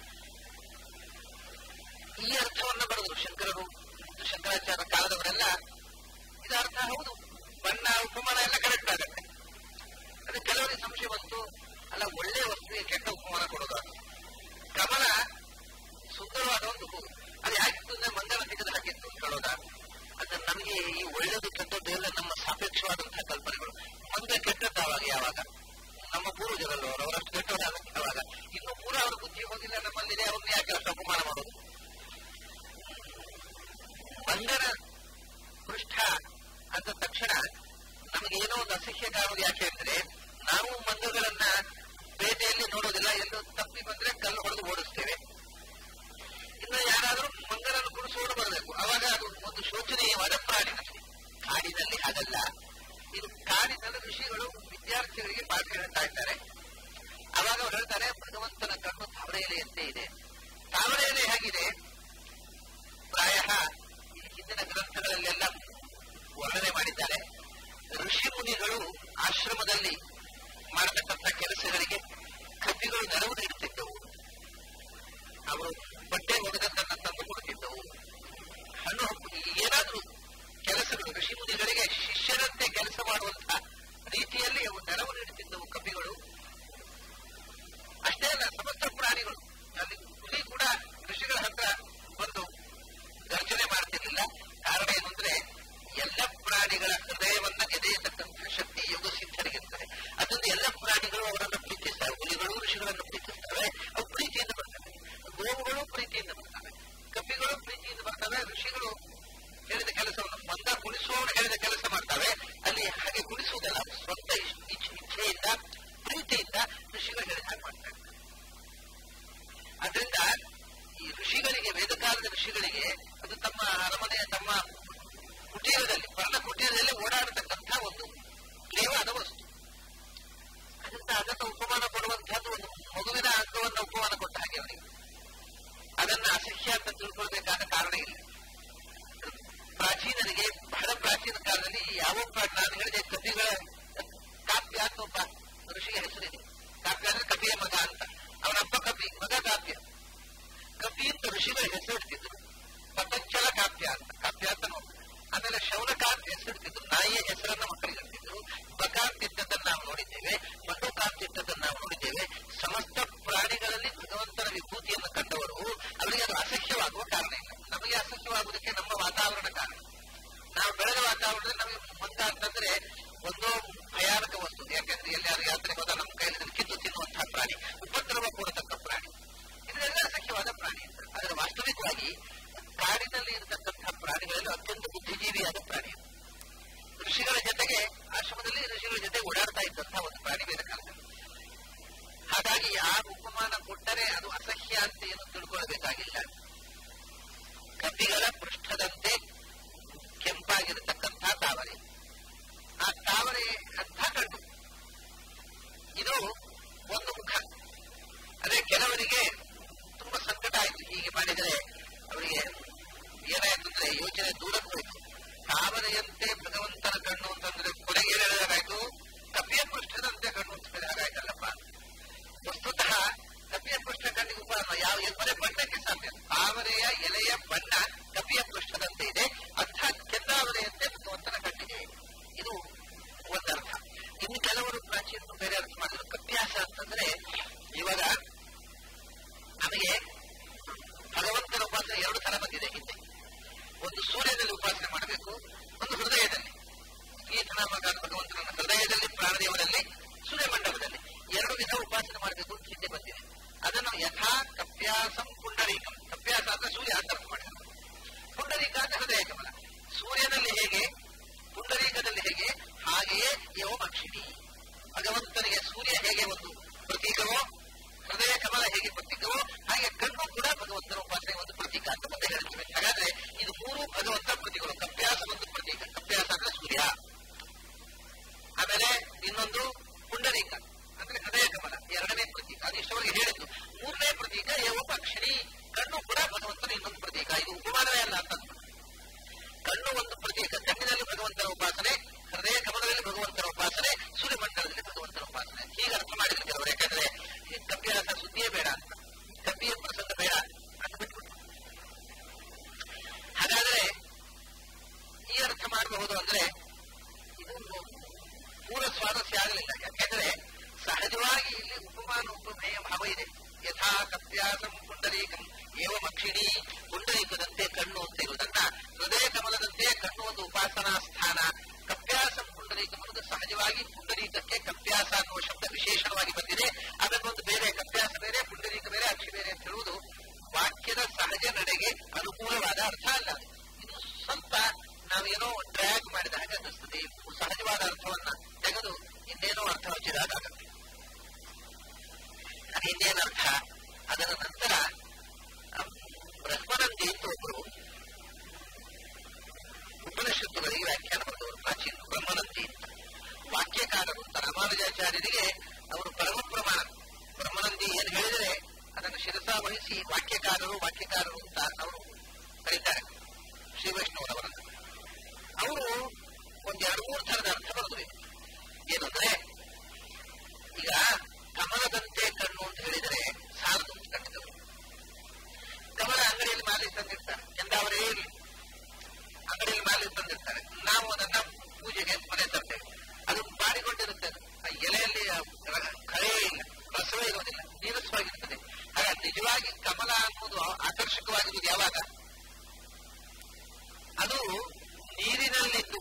ಈ ಅರ್ಥವನ್ನ ಬರೆದರು ಶಂಕರರು ಮತ್ತು ಶಂಕರಾಚಾರ್ಯ ಕಾಲದವರೆಲ್ಲ ಇದರ ಅರ್ಥ ಹೌದು ಬಣ್ಣ ಉಪಮಾನ ಎಲ್ಲ ಕರೆಕ್ಟ್ ಆಗುತ್ತೆ ಅದು ಕೆಲವರಿಗೆ ಸಂಶಯ ಬಂತು ಅಲ್ಲ ಒಳ್ಳೆ ವಸ್ತುವಿಗೆ ಕೆಟ್ಟ ಉಪಮಾನ ಕೊಡೋದು ಅದು ಕಮಲ ಸುಂದರವಾದ ಒಂದು ಹೂ ಅದು ಯಾಕಿತ್ತು ಅಂದ್ರೆ ಮಂಗನ ತೆಗೆದು ಹಾಕಿತ್ತು ಅಂತ ಹೇಳೋದ ನಮಗೆ ಏನೋ ಒಂದು ಅಸಹ್ಯ ಕಾಣುವುದು ಯಾಕೆ ಅಂದ್ರೆ ನಾವು ಮಂಗಗಳನ್ನ ಪೇಟೆಯಲ್ಲಿ ನೋಡೋದಿಲ್ಲ ಎಲ್ಲೋ ತಪ್ಪಿ ಬಂದ್ರೆ ಕಲ್ಲು ಹೊಡೆದು ಓಡಿಸ್ತೇವೆ ಇನ್ನು ಯಾರಾದ್ರೂ ಮಂಗನನ್ನು ಕುಡಿಸೋಡು ಬರಬೇಕು ಅವಾಗ ಅದು ಒಂದು ಶೋಚನೀಯವಾದ ಪ್ರಾಣಿ ನಮಗೆ ಕಾಡಿನಲ್ಲಿ ಹಾಗಲ್ಲ ಇದು ಕಾಡಿನಲ್ಲಿ ಋಷಿಗಳು ವಿದ್ಯಾರ್ಥಿಗಳಿಗೆ ಪಾಠ ಹೇಳ್ತಾ ಇದ್ದಾರೆ ಅವಾಗ ಅವ್ರು ಹೇಳ್ತಾರೆ ಭಗವಂತನ ಕಣ್ಣು ತಾವರೆ ಎಲೆಯಂತೆ ಇದೆ ತಾವರೆ ಎಲೆ ಹೇಗಿದೆ ಪ್ರಾಯ ಈ ಹಿಂದಿನ ಗ್ರಂಥಗಳಲ್ಲೆಲ್ಲ ವರ್ಣನೆ ಮಾಡಿದ್ದಾರೆ ಋಷಿ ಮುನಿಗಳು ಆಶ್ರಮದಲ್ಲಿ ಮಾಡತಕ್ಕಂಥ ಕೆಲಸಗಳಿಗೆ ಕಪಿಗಳು ನೆರವು ನೀಡುತ್ತಿದ್ದವು ಅವರು ಬಟ್ಟೆ ಒಗೆದದ್ದನ್ನ ತಂದು ಕೊಡುತ್ತಿದ್ದವು ಹಣ್ಣು ಹಪ್ಪು ಏನಾದ್ರೂ ಕೆಲಸಗಳು ಋಷಿ ಮುನಿಗಳಿಗೆ ಶಿಷ್ಯರಂತೆ ಕೆಲಸ ಮಾಡುವಂತಹ ರೀತಿಯಲ್ಲಿ ಅವು ನೆರವು ನೀಡುತ್ತಿದ್ದವು ಕಪಿಗಳು ಅಷ್ಟೇ ಅಲ್ಲ ಸಮಸ್ತ ಪ್ರಾಣಿಗಳು ಅಲ್ಲಿ ಹುಲಿ ಕೂಡ ಋಷಿಗಳ ಹತ್ರ ಬಂದು ಗರ್ಜನೆ ಮಾಡ್ತಿರ್ಲಿಲ್ಲ ಕಾರಣ ಏನು ಅಂದ್ರೆ ಎಲ್ಲ ಪ್ರಾಣಿಗಳ ಹೃದಯವನ್ನ ಗೆದೆಯತಕ್ಕಂಥ ಶಕ್ತಿ ಯೋಗ ಸಿದ್ಧರಿಗಿರ್ತದೆ ಅದನ್ನು ಎಲ್ಲ ಪ್ರಾಣಿಗಳು ಅವರನ್ನು ಪ್ರೀತಿಸ್ತವೆ ಹುಲಿಗಳು ಋಷಿಗಳನ್ನು ಪ್ರೀತಿಸ್ತವೆ ಅವು ಪ್ರೀತಿಯಿಂದ ಬರ್ತವೆ ಗೋವುಗಳು ಪ್ರೀತಿಯಿಂದ ಬರ್ತವೆ ಕಪಿಗಳು ಪ್ರೀತಿಯಿಂದ ಬರ್ತವೆ ಋಷಿಗಳು ಹೇಳಿದ ಕೆಲಸವನ್ನು ಮಂದ ಕುಣಿಸುವವರು ಹೇಳಿದ ಕೆಲಸ ಮಾಡ್ತವೆ ಅಲ್ಲಿ ಹಾಗೆ ಕುಣಿಸುವುದಲ್ಲ ಸ್ವಂತ ಇಚ್ಛೆಯಿಂದ ಪ್ರೀತಿಯಿಂದ ಋಷಿಗಳು ಹೇಳಿದ ಹಾಗೆ ಮಾಡ್ತಾರೆ ಅದರಿಂದ ಈ ಋಷಿಗಳಿಗೆ ವೇದಕಾಲದ ಋಷಿಗಳಿಗೆ ಅದು ತಮ್ಮ ಅರಮನೆಯ ತಮ್ಮ ಕುಟೀರದಲ್ಲಿ ಪರ್ಣ ಕುಟೀರದಲ್ಲಿ ಓಡಾಡತಕ್ಕಂಥ ಒಂದು ಪ್ಲೇವಾದ ವಸ್ತು ಅದರಿಂದ ಅದನ್ನು ಉಪಮಾನ ಕೊಡುವಂತಹದ್ದು ಒಂದು ಮಗುವಿನ ಅಂಗವನ್ನು ಉಪಮಾನ ಕೊಟ್ಟ ಹಾಗೆ ಅವರಿಗೆ ಅದನ್ನ ಅಸಹ್ಯ ಅಂತ ತಿಳ್ಕೊಳ್ಬೇಕಾದ ಕಾರಣ ಇಲ್ಲ ಪ್ರಾಚೀನರಿಗೆ ಬಹಳ ಪ್ರಾಚೀನ ಕಾಲದಲ್ಲಿ ಯಾವ ಪ್ರಾಣಿ ನಾನು ಹೇಳಿದೆ ಕಪಿಗಳ ಕಾಪ್ಯ ಅಂತ ಒಬ್ಬ ಋಷಿಯ ಹೆಸರಿದೆ ಕಾಪ್ಯ ಅಂದ್ರೆ ಕಪಿಯ ಮಗ ಅಂತ ಅವನ ಅಪ್ಪ ಕಪಿ ಮಗ ಕಾಪ್ಯ ಕಪಿ ಅಂತ ಋಷಿಗಳ ಹೆಸರಿಡ್ತಿದ್ರು ಪತಂಚಲ ಕಾಪ್ಯ ಅಂತ ಕಾಪ್ಯ ಅಂತ ನೋಡಿ ಆಮೇಲೆ ಶೌನಕ ಅಂತ ಹೆಸರಿಡ್ತಿದ್ರು ನಾಯಿಯ ಹೆಸರನ್ನ ಮಕ್ಕಳಿಗೆ ಇಡ್ತಿದ್ರು ಬಕಾಂತ್ ಇದ್ದದ್ದನ್ನು ನಾವು ನೋಡಿದ್ದೇವೆ ಮಂಡುಕಾಂತ್ ಇದ್ದದ್ದನ್ನು ನಾವು ನೋಡಿದ್ದೇವೆ ಸಮಸ್ತ ಪ್ರಾಣಿಗಳಲ್ಲಿ ಭಗವಂತನ ವಿಭೂತಿಯನ್ನು ಕಂಡವರು ಅವರಿಗೆ ಅದು ಅಸಹ್ಯವಾಗುವ ಕಾರಣ ಇಲ್ಲ ನಮಗೆ ಅಸಹ್ಯವಾಗುವುದಕ್ಕೆ ನಮ್ಮ ವಾತಾವರಣ ಕಾರಣ ನಾವು ಬೆಳೆದ ವಾತಾವರಣದಲ್ಲಿ ನಮಗೆ ಮಂದ ಅಂತಂದ್ರೆ ಒಂದೋ ಭಯಾನಕ ವಸ್ತು ಯಾಕೆಂದ್ರೆ ಎಲ್ಲಾರು ಯಾತ್ರೆ ಹೋದ ನಮ್ಮ ಕೈಯಲ್ಲಿ ಕಿತ್ತು ತಿನ್ನುವಂತಹ ಪ್ರಾಣಿ ಉಪದ್ರವ ಕೊಡತಕ್ಕ ಪ್ರಾಣಿ ಇದೆಲ್ಲ ಅಸಹ್ಯವಾದ ಪ್ರಾಣಿ ಅಂತ ಆದರೆ ವಾಸ್ತವಿಕವಾಗಿ ಕಾಡಿನಲ್ಲಿ ಇರತಕ್ಕಂತಹ ಪ್ರಾಣಿಗಳಲ್ಲಿ ಅತ್ಯಂತ ಬುದ್ಧಿಜೀವಿಯಾದ ಪ್ರಾಣಿ ಋಷಿಗಳ ಜೊತೆಗೆ ಆಶ್ರಮದಲ್ಲಿ ಋಷಿಗಳ ಜೊತೆ ಓಡಾಡ್ತಾ ಇದ್ದಂತಹ ಒಂದು ಪ್ರಾಣಿ ವೇದ ಕಾಲದಲ್ಲಿ ಹಾಗಾಗಿ ಯಾರು ಉಪಮಾನ ಕೊಟ್ಟರೆ ಅದು ಅಸಹ್ಯ ಅಂತ ಏನು ತಿಳ್ಕೊಳ್ಬೇಕಾಗಿಲ್ಲ ಕಪಿಗಳ ಪೃಷ್ಠದಂತೆ ಕೆಂಪಾಗಿರತಕ್ಕಂಥ ತಾವರೆ ಆ ತಾವರೆ ಅಂಥ ಕಣ್ಣು ಇದು ಒಂದು ಮುಖ ಅದೇ ಕೆಲವರಿಗೆ ತುಂಬಾ ಸಂಕಟ ಆಯ್ತು ಹೀಗೆ ಮಾಡಿದರೆ ಅವರಿಗೆ ಏನಾಯ್ತು ಅಂದ್ರೆ ಯೋಚನೆ ದೂರಕ್ಕೆ ಹೋಯ್ತು ತಾವರೆಯಂತೆ ಭಗವಂತನ ಕಣ್ಣು ಅಂತಂದ್ರೆ ಕೊನೆಗೆ ಏನು ಹೇಳಿದಾಗಾಯ್ತು ಕಪಿಯ ಪೃಷ್ಠದಂತೆ ಕಣ್ಣು ಅಂತ ಹೇಳಿದಾಗಾಯ್ತಲ್ಲಪ್ಪ ವಸ್ತುತಃ ಕಪಿಯ ಪೃಷ್ಠ ಕಣ್ಣಿಗೆ ಉಪಹಾರ ಯಾವ ಬರೀ ಬಣ್ಣಕ್ಕೆ ಸಾಧ್ಯ ತಾವರೆಯ ಎಲೆಯ ಬಣ್ಣ ಕಪಿಯ ಪೃಷ್ಠದಂತೆ ಇದೆ ಅಂಥ ಕೆಂದಾವರೆಯಂತೆ ಭಗವಂತನ ಕಣ್ಣಿಗೆ ಇದು ಒಂದರ್ಥ ಇನ್ನು ಕೆಲವರು ಪ್ರಾಚೀನರು ಬೇರೆ ಅರ್ಥ ಮಾಡಿದ್ರು ಕಪ್ಯಾಸ ಅಂತಂದ್ರೆ ಇವಾಗ ನಮಗೆ ಭಗವಂತನ ಉಪಾಸನೆ ಎರಡು ತರ ಬಂದಿದೆ ಹಿಂದೆ ಒಂದು ಸೂರ್ಯನಲ್ಲಿ ಉಪಾಸನೆ ಮಾಡಬೇಕು ಒಂದು ಹೃದಯದಲ್ಲಿ ಗೀತನಾಮಕ ಭಗವಂತನ ಹೃದಯದಲ್ಲಿ ಪ್ರಾಣದೇವರಲ್ಲಿ ಸೂರ್ಯಮಂಡಲದಲ್ಲಿ ಎರಡು ವಿಧ ಉಪಾಸನೆ ಮಾಡಬೇಕು ಅಂತ ಹಿಂದೆ ಬಂದಿದೆ ಅದನ್ನು ಯಥಾ ಕಪ್ಯಾಸಂ ಪುಂಡರೀಕಂ ಕಪ್ಯಾಸ ಅಂದ್ರೆ ಸೂರ್ಯ ಅಂತ ಅರ್ಥ ಮಾಡಿದ್ರು ಪುಂಡರೀಕ ಅಂದ್ರೆ ಹೃದಯ ಕಮಲ ಸೂರ್ಯನಲ್ಲಿ ಹೇಗೆ ಪುಂಡರೀಕದಲ್ಲಿ ಹೇಗೆ ಹಾಗೆಯೇ ಯೋಮಕ್ಷಿಣಿ ಭಗವಂತನಿಗೆ ಸೂರ್ಯ ಹೇಗೆ ಒಂದು ಪ್ರತೀಕವೋ ಹೃದಯ ಕಮಲ ಹೇಗೆ ಪ್ರತೀಕವೋ ಹಾಗೆ ಕಣ್ಣು ಕೂಡ ಭಗವಂತನ ಉಪಾಸನೆ ಒಂದು ಪ್ರತೀಕ ಅಂತ ಮುಂದೆ ಹೇಳ್ತೀವಿ ಹಾಗಾದ್ರೆ ಇದು ಮೂರು ಭಗವಂತ ಪ್ರತೀಕಗಳು ಕಪ್ಯಾಸ ಒಂದು ಪ್ರತೀಕ ಕಪ್ಯಾಸ ಅಂದ್ರೆ ಸೂರ್ಯ ಆಮೇಲೆ ಇನ್ನೊಂದು ಪುಂಡರೀಕ ಅಂದ್ರೆ ಹೃದಯ ಕಮಲ ಎರಡನೇ ಪ್ರತೀಕ ಅದು ಇಷ್ಟವರೆಗೆ ಹೇಳಿದ್ದು ಮೂರನೇ ಪ್ರತೀಕ ಏವೊಬ್ಬ ಅಕ್ಷರಿ ಕಣ್ಣು ಕೂಡ ಭಗವಂತನ ಇನ್ನೊಂದು ಪ್ರತೀಕ ಇದು ಉಪಮಾನವೇ ಅಲ್ಲ ಅಂತ ಕಣ್ಣು ಒಂದು ಪ್ರತೀಕ ಕಣ್ಣಿನಲ್ಲಿ ಭಗವಂತನ ಉಪಾಸನೆ ಹೃದಯ ಕಮಲದಲ್ಲಿ ಭಗವಂತನ ಉಪಾಸನೆ ಸೂರ್ಯಮಂಡಲದಲ್ಲಿ ಭಗವಂತನ ಉಪಾಸನೆ ಹೀಗೆ ಅರ್ಥ ಮಾಡಿದ್ರು ಕೆಲವರು ಯಾಕಂದ್ರೆ ಈ ಕಪಿಯಾಸ ಸುದ್ದಿಯೇ ಬೇಡ ಅಂತ ಕಪಿಯ ಪ್ರಸಂಗ ಬೇಡ ಅಂತ ಬಿಟ್ಬಿಟ್ಟು ಹಾಗಾದ್ರೆ ಈ ಅರ್ಥ ಮಾಡಬಹುದು ಅಂದ್ರೆ ಇದು ಪೂರ್ವ ಸ್ವಾರಸ್ಯ ಆಗಲಿಲ್ಲ ಯಾಕೆಂದ್ರೆ ಸಹಜವಾಗಿ ಇಲ್ಲಿ ಉಪಮಾನ ಉಪಮೇಯ ಭಾವ ಇದೆ ಯಥಾ ಕಪ್ಯಾಸಂ ಪುಂಡರೀಕಂ ಏವಮಕ್ಷಿಣಿ ಪುಂಡರೀಕದಂತೆ ಕಣ್ಣು ಅಂತ ಇರುವುದನ್ನ ಹೃದಯ ಕಮಲದಂತೆ ಕಣ್ಣು ಒಂದು ಉಪಾಸನಾ ಸ್ಥಾನ ಕಪ್ಯಾಸಂ ಪುಂಡರೀಕಂ ಅನ್ನೋದು ಸಹಜವಾಗಿ ಪುಂಡರೀಕಕ್ಕೆ ಕಪ್ಯಾಸ ಅನ್ನುವ ಶಬ್ದ ವಿಶೇಷಣವಾಗಿ ಬಂದಿದೆ ಅದನ್ನೊಂದು ಬೇರೆ ಕಪ್ಯಾಸ ಬೇರೆ ಪುಂಡರೀಕ ಬೇರೆ ಅಕ್ಷಿ ಬೇರೆ ಅಂತ ಹೇಳುವುದು ವಾಕ್ಯದ ಸಹಜ ನಡೆಗೆ ಅನುಕೂಲವಾದ ಅರ್ಥ ಅಲ್ಲ ಇದು ಸ್ವಲ್ಪ ನಾವೇನೋ ಡ್ರ್ಯಾಗ್ ಮಾಡಿದ ಹಾಗೆ ಅನ್ನಿಸ್ತದೆ ಸಹಜವಾದ ಅರ್ಥವನ್ನು ಇನ್ನೇನೋ ಅರ್ಥ ಹಚ್ಚಿದಾಗತ್ತೆ ಅದು ಇನ್ನೇನು ಅರ್ಥ ಅದರ ನಂತರ ಬ್ರಹ್ಮನಂದಿ ಅಂತ ಒಬ್ಬರು ಉಪನಿಷತ್ತುಗಳಿಗೆ ವ್ಯಾಖ್ಯಾನ ಬರೆದವರು ಪ್ರಾಚೀನ ಬ್ರಹ್ಮನಂದಿ ಅಂತ ವಾಕ್ಯಕಾರರು ಅಂತ ರಾಮಾನುಜಾಚಾರ್ಯರಿಗೆ ಅವರು ಪರಮ ಪ್ರಮಾಣ ಬ್ರಹ್ಮನಂದಿ ಏನು ಹೇಳಿದರೆ ಅದನ್ನು ಶಿರಸ ವಹಿಸಿ ವಾಕ್ಯಕಾರರು ವಾಕ್ಯಕಾರರು ಅಂತ ಅವರು ಕರೀತಾರೆ ಶ್ರೀ ವೈಷ್ಣವರವರನ್ನು ಅವರು ಒಂದ್ ಎರಡು ಮೂರು ಥರದ ಅರ್ಥ ಬರೆದ್ರು ಏನಂದ್ರೆ ಈಗ ಕಮಲದಂತೆ ಕಣ್ಣು ಅಂತ ಹೇಳಿದರೆ ಸಾಲದು ಅಂತ ಕಂಡಿದ್ದವರು ಕಮಲ ಅಂಗಡಿಯಲ್ಲಿ ಮಾಲಿ ತಂದಿರ್ತಾರೆ ಎಂದಾವರೇ ಇರಲಿ ಅಂಗಡಿಯಲ್ಲಿ ಮಾಲಿ ತಂದಿರ್ತಾರೆ ನಾವು ಅದನ್ನ ಪೂಜೆಗೆ ಮನೆ ತರ್ತೇವೆ ಅದು ಬಾಡಿಕೊಂಡಿರುತ್ತೆ ಆ ಎಲೆಯಲ್ಲಿ ಕಳೆ ಇಲ್ಲ ರಸವೇ ಇರೋದಿಲ್ಲ ನೀರಸವಾಗಿರ್ತದೆ ಆಗ ನಿಜವಾಗಿ ಕಮಲ ಅನ್ನೋದು ಆಕರ್ಷಕವಾಗಿರುವುದು ಯಾವಾಗ ಅದು ನೀರಿನಲ್ಲಿದ್ದು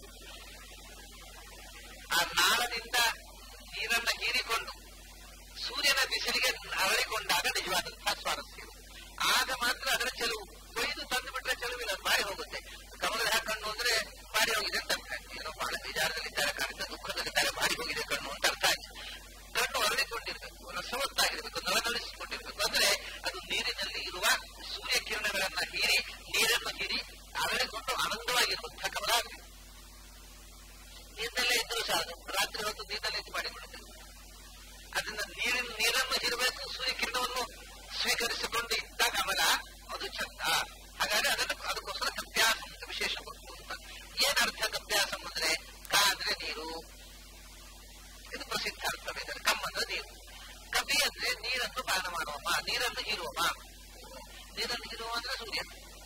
ಆ ನಾಳದಿಂದ ನೀರನ್ನ ಹೀರಿಕೊಂಡು ಸೂರ್ಯನ ಬಿಸಿಲಿಗೆ ಅರಳಿಕೊಂಡಾಗ ನಿಜವಾದಂತಹ ಸ್ವಾರಸ್ಯ ಆಗ ಮಾತ್ರ ಅದರ ಚೆಲುವು ಕೊಯ್ದು ತಂದು ಬಿಟ್ರೆ ಚೆಲುವಿಲ್ಲ ಅದು ಮಾರಿ ಹೋಗುತ್ತೆ ಕಮಲದ ಕಣ್ಣು ಅಂದ್ರೆ ಮಾರಿ ಹೋಗಿದೆ ಅಂತ ಅರ್ಥ ಏನೋ ಬಹಳ ಬೇಜಾರದಲ್ಲಿದ್ದಾರೆ ಕಾಣಿತ ದುಃಖದಲ್ಲಿದ್ದಾರೆ ಮಾರಿ ಹೋಗಿದೆ ಕಣ್ಣು ಅಂತ ಅರ್ಥ ಆಯ್ತು ಕಣ್ಣು ಅರಳಿಕೊಂಡಿರ್ಬೇಕು ರಸವತ್ತಾಗಿರ್ಬೇಕು ನಳನಳಿಸಿಕೊಂಡಿರ್ಬೇಕು ಅಂದ್ರೆ ಅದು ನೀರಿನಲ್ಲಿ ಇರುವ ಸೂರ್ಯ ಕಿರಣಗಳನ್ನ ಹೀರಿ ನೀರನ್ನು ಹೀರಿ ಅರಳಿಕೊಂಡು ಆನಂದವಾಗಿರುವಂತಹ ಕಮಲ ಆಗಿದೆ ನೀರಿನಲ್ಲೇ ಇದ್ದರೂ ಸಾಲದು ರಾತ್ರಿ ಹೊತ್ತು ನೀರಿನಲ್ಲೇ ಇದು ಮಾಡಿಕೊಳ್ಳುತ್ತೆ ಅದನ್ನ ನೀರಿನ ನೀರನ್ನು ಹೀರಬೇಕು ಸೂರ್ಯ ಕಿರಣವನ್ನು ಸ್ವೀಕರಿಸಿಕೊಂಡು ಇದ್ದ ಕಮಲ ಅದು ಚಂದ ಹಾಗಾದ್ರೆ ಅದನ್ನು ಅದಕ್ಕೋಸ್ಕರ ಕಪ್ಯಾಸ ಅಂತ ವಿಶೇಷ ಕೊಟ್ಟು ಅಂತ ಏನ್ ಅರ್ಥ ಕಪ್ಯಾಸ ಅಂದ್ರೆ ಕ ಅಂದ್ರೆ ನೀರು ಇದು ಪ್ರಸಿದ್ಧ ಅರ್ಥವಿದೆ ಕಮ್ ಅಂದ್ರೆ ನೀರು ಕಪಿ ಅಂದ್ರೆ ನೀರನ್ನು ಪಾನ ಮಾಡುವಮ್ಮ ನೀರನ್ನು ಹೀರುವಮ್ಮ ನೀರನ್ನು ಹೀರುವ ಅಂದ್ರೆ ಸೂರ್ಯ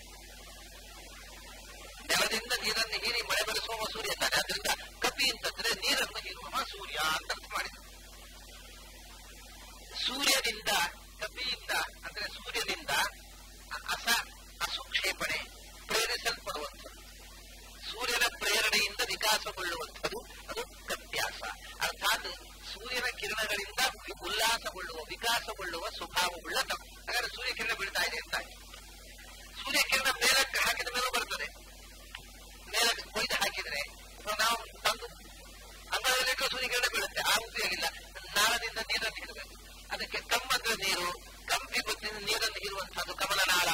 ನೆಲದಿಂದ ನೀರನ್ನು ಹೀರಿ ಮಳೆ ಬರೆಸುವ ಸೂರ್ಯ ತಾನೆ ಅದರಿಂದ ಕಪಿ ಅಂತಂದ್ರೆ ನೀರನ್ನು ಹೀರುವ ಸೂರ್ಯ ಅಂತ ಅರ್ಥ ಮಾಡಿದ್ರು ಸೂರ್ಯನಿಂದ ಕಪಿಯಿಂದ ಅಂದ್ರೆ ಸೂರ್ಯನಿಂದ ಅಸ ಅಸುಕ್ಷೇಪಣೆ ಪ್ರೇರಿಸಲ್ಪಡುವಂಥದ್ದು ಸೂರ್ಯನ ಪ್ರೇರಣೆಯಿಂದ ವಿಕಾಸಗೊಳ್ಳುವಂಥದ್ದು ಅದು ಕಪ್ಯಾಸ ಅರ್ಥಾತ್ ಸೂರ್ಯನ ಕಿರಣಗಳಿಂದ ಉಲ್ಲಾಸಗೊಳ್ಳುವ ವಿಕಾಸಗೊಳ್ಳುವ ಸ್ವಭಾವವುಳ್ಳ ತಪ್ಪು ಹಾಗಾದ್ರೆ ಸೂರ್ಯ ಕಿರಣ ಬೀಳ್ತಾ ಇದೆ ಅಂತ ಸೂರ್ಯ ಕಿರಣ ಮೇಲಕ್ಕೆ ಹಾಕಿದ ಮೇಲೂ ಬರ್ತದೆ ಮೇಲಕ್ಕೆ ಕೊಯ್ದು ಹಾಕಿದ್ರೆ ನಾವು ತಂದು ಅಂಗಳದಲ್ಲಿಟ್ಟು ಸೂರ್ಯ ಕಿರಣ ಬೀಳುತ್ತೆ ಆ ಉಪಯೋಗಿಲ್ಲ ನಾಳದಿಂದ ನೀರನ್ನು ಹಿಡಬೇಕು ಅದಕ್ಕೆ ಕಮ್ಮಂದ್ರೆ ನೀರು ಕಂಪಿ ಬುದ್ಧಿನ ನೀರನ್ನು ಹೀರುವಂತಹದ್ದು ಕಮಲನಾಳ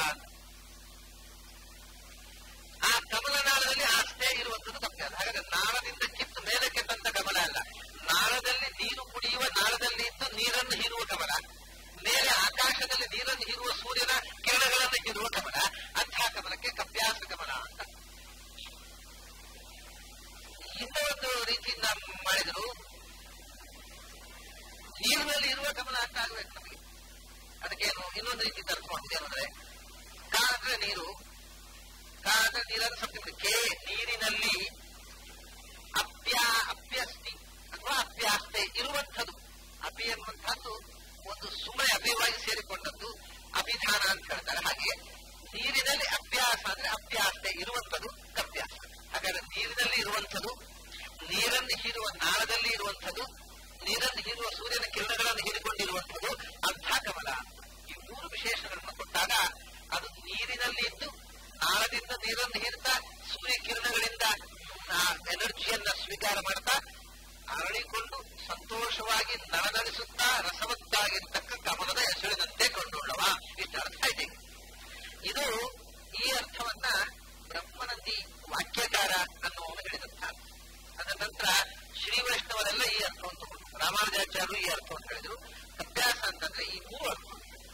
ಆ ಕಮಲನಾಳದಲ್ಲಿ ಆಸ್ತೆ ಇರುವಂತದ್ದು ಕಪ್ಪೆ ಹಾಗಾದ್ರೆ ನಾಳದಿಂದ ಕಿತ್ತು ಮೇಲಕ್ಕೆ ತಂದ ಕಮಲ ಅಲ್ಲ ನಾಳದಲ್ಲಿ ನೀರು ಕುಡಿಯುವ ನಾಳದಲ್ಲಿ ಇದ್ದು ನೀರನ್ನು ಹೀರುವ ಕಮಲ ಮೇಲೆ ಆಕಾಶದಲ್ಲಿ ನೀರನ್ನು ಹೀರುವ ಸೂರ್ಯನ ಕಿರಣಗಳನ್ನು ಹೀರುವ ಕಮಲ ಅಂತಹ ಕಮಲಕ್ಕೆ ಕಪ್ಯಾಸ ಕಮಲ ಅಂತ ಇನ್ನೂ ಒಂದು ರೀತಿಯಿಂದ ಮಾಡಿದ್ರು ನೀರಿನಲ್ಲಿ ಇರುವ ಕಮಲ ಅಂತ ಆಗ್ಬೇಕು ನಮಗೆ ಅದಕ್ಕೇನು ಇನ್ನೊಂದು ರೀತಿ ಅರ್ಥ ಮಾಡುವುದು ಏನಂದ್ರೆ ಕಾ ಅಂದ್ರೆ ನೀರು ಕಾ ಅಂದ್ರೆ ನೀರನ್ನು ಸಪ್ತಿ ಕೆ ನೀರಿನಲ್ಲಿ ಅಪ್ಯ ಅಪ್ಯಸ್ತಿ ಅಥವಾ ಅಪ್ಯಾಸ್ತೆ ಇರುವಂಥದ್ದು ಅಪಿ ಎನ್ನುವಂತಹದ್ದು ಒಂದು ಸುಮ್ಮನೆ ಅಭಿವಾಗಿ ಸೇರಿಕೊಂಡದ್ದು ಅಭಿಧಾನ ಅಂತ ಹೇಳ್ತಾರೆ ಹಾಗೆ ನೀರಿನಲ್ಲಿ ಅಭ್ಯಾಸ ಅಂದ್ರೆ ಅಭ್ಯಾಸತೆ ಇರುವಂಥದ್ದು ಕಭ್ಯಾಸ ಹಾಗಾದ್ರೆ ನೀರಿನಲ್ಲಿ ಇರುವಂಥದ್ದು ನೀರನ್ನು ಹೀರುವ ನಾಳದಲ್ಲಿ ಇರುವಂಥದ್ದು ನೀರನ್ನು ಹೀರುವ ಸೂರ್ಯನ ಕಿರಣಗಳನ್ನು ಹೀರಿಕೊಂಡಿರುವಂಥದ್ದು ಅರ್ಧ ಕಮಲ ಈ ಮೂರು ವಿಶೇಷಗಳನ್ನು ಕೊಟ್ಟಾಗ ಅದು ನೀರಿನಲ್ಲಿ ಇದ್ದು ನಾಳದಿಂದ ನೀರನ್ನು ಹೀರ್ತಾ ಸೂರ್ಯ ಕಿರಣಗಳಿಂದ ಎನರ್ಜಿಯನ್ನ ಸ್ವೀಕಾರ ಮಾಡ್ತಾ ಅರಳಿಕೊಂಡು ಸಂತೋಷವಾಗಿ ನಳನಳಿಸುತ್ತಾ ರಸವತ್ತಾಗಿರ್ತಕ್ಕ ಕಮಲದ ಹೆಸರಿನಂತೆ ಕೊಂಡುಳ್ಳವ ಇಷ್ಟು ಅರ್ಥ ಇದೆ ಇದು ಈ ಅರ್ಥವನ್ನ ಬ್ರಹ್ಮನಂದಿ ವಾಕ್ಯಕಾರ ಅನ್ನುವನು ಹೇಳಿದಂತ ಅದರ ನಂತರ ಶ್ರೀ ವೈಷ್ಣವರೆಲ್ಲ ಈ ಅರ್ಥವನ್ನು ತಗೊಂಡು ರಾಮಾನುಜಾಚಾರ್ಯರು ಈ ಅರ್ಥವನ್ನು ಹೇಳಿದ್ರು ಅಭ್ಯಾಸ ಅಂತಂದ್ರೆ ಈ ಮೂರು ಅರ್ಥ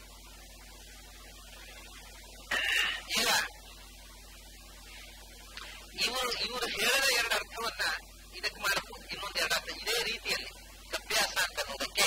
ಈಗ ಇವರು ಇವರು ಹೇಳಿದ ಎರಡು ಅರ್ಥವನ್ನ ಇದಕ್ಕೆ ಮಾಡಬಹುದು ಇನ್ನೊಂದು ಎರಡು ಅರ್ಥ ಇದೇ ರೀತಿಯಲ್ಲಿ ಅಭ್ಯಾಸ ಅಂತ ಅನ್ನೋದಕ್ಕೆ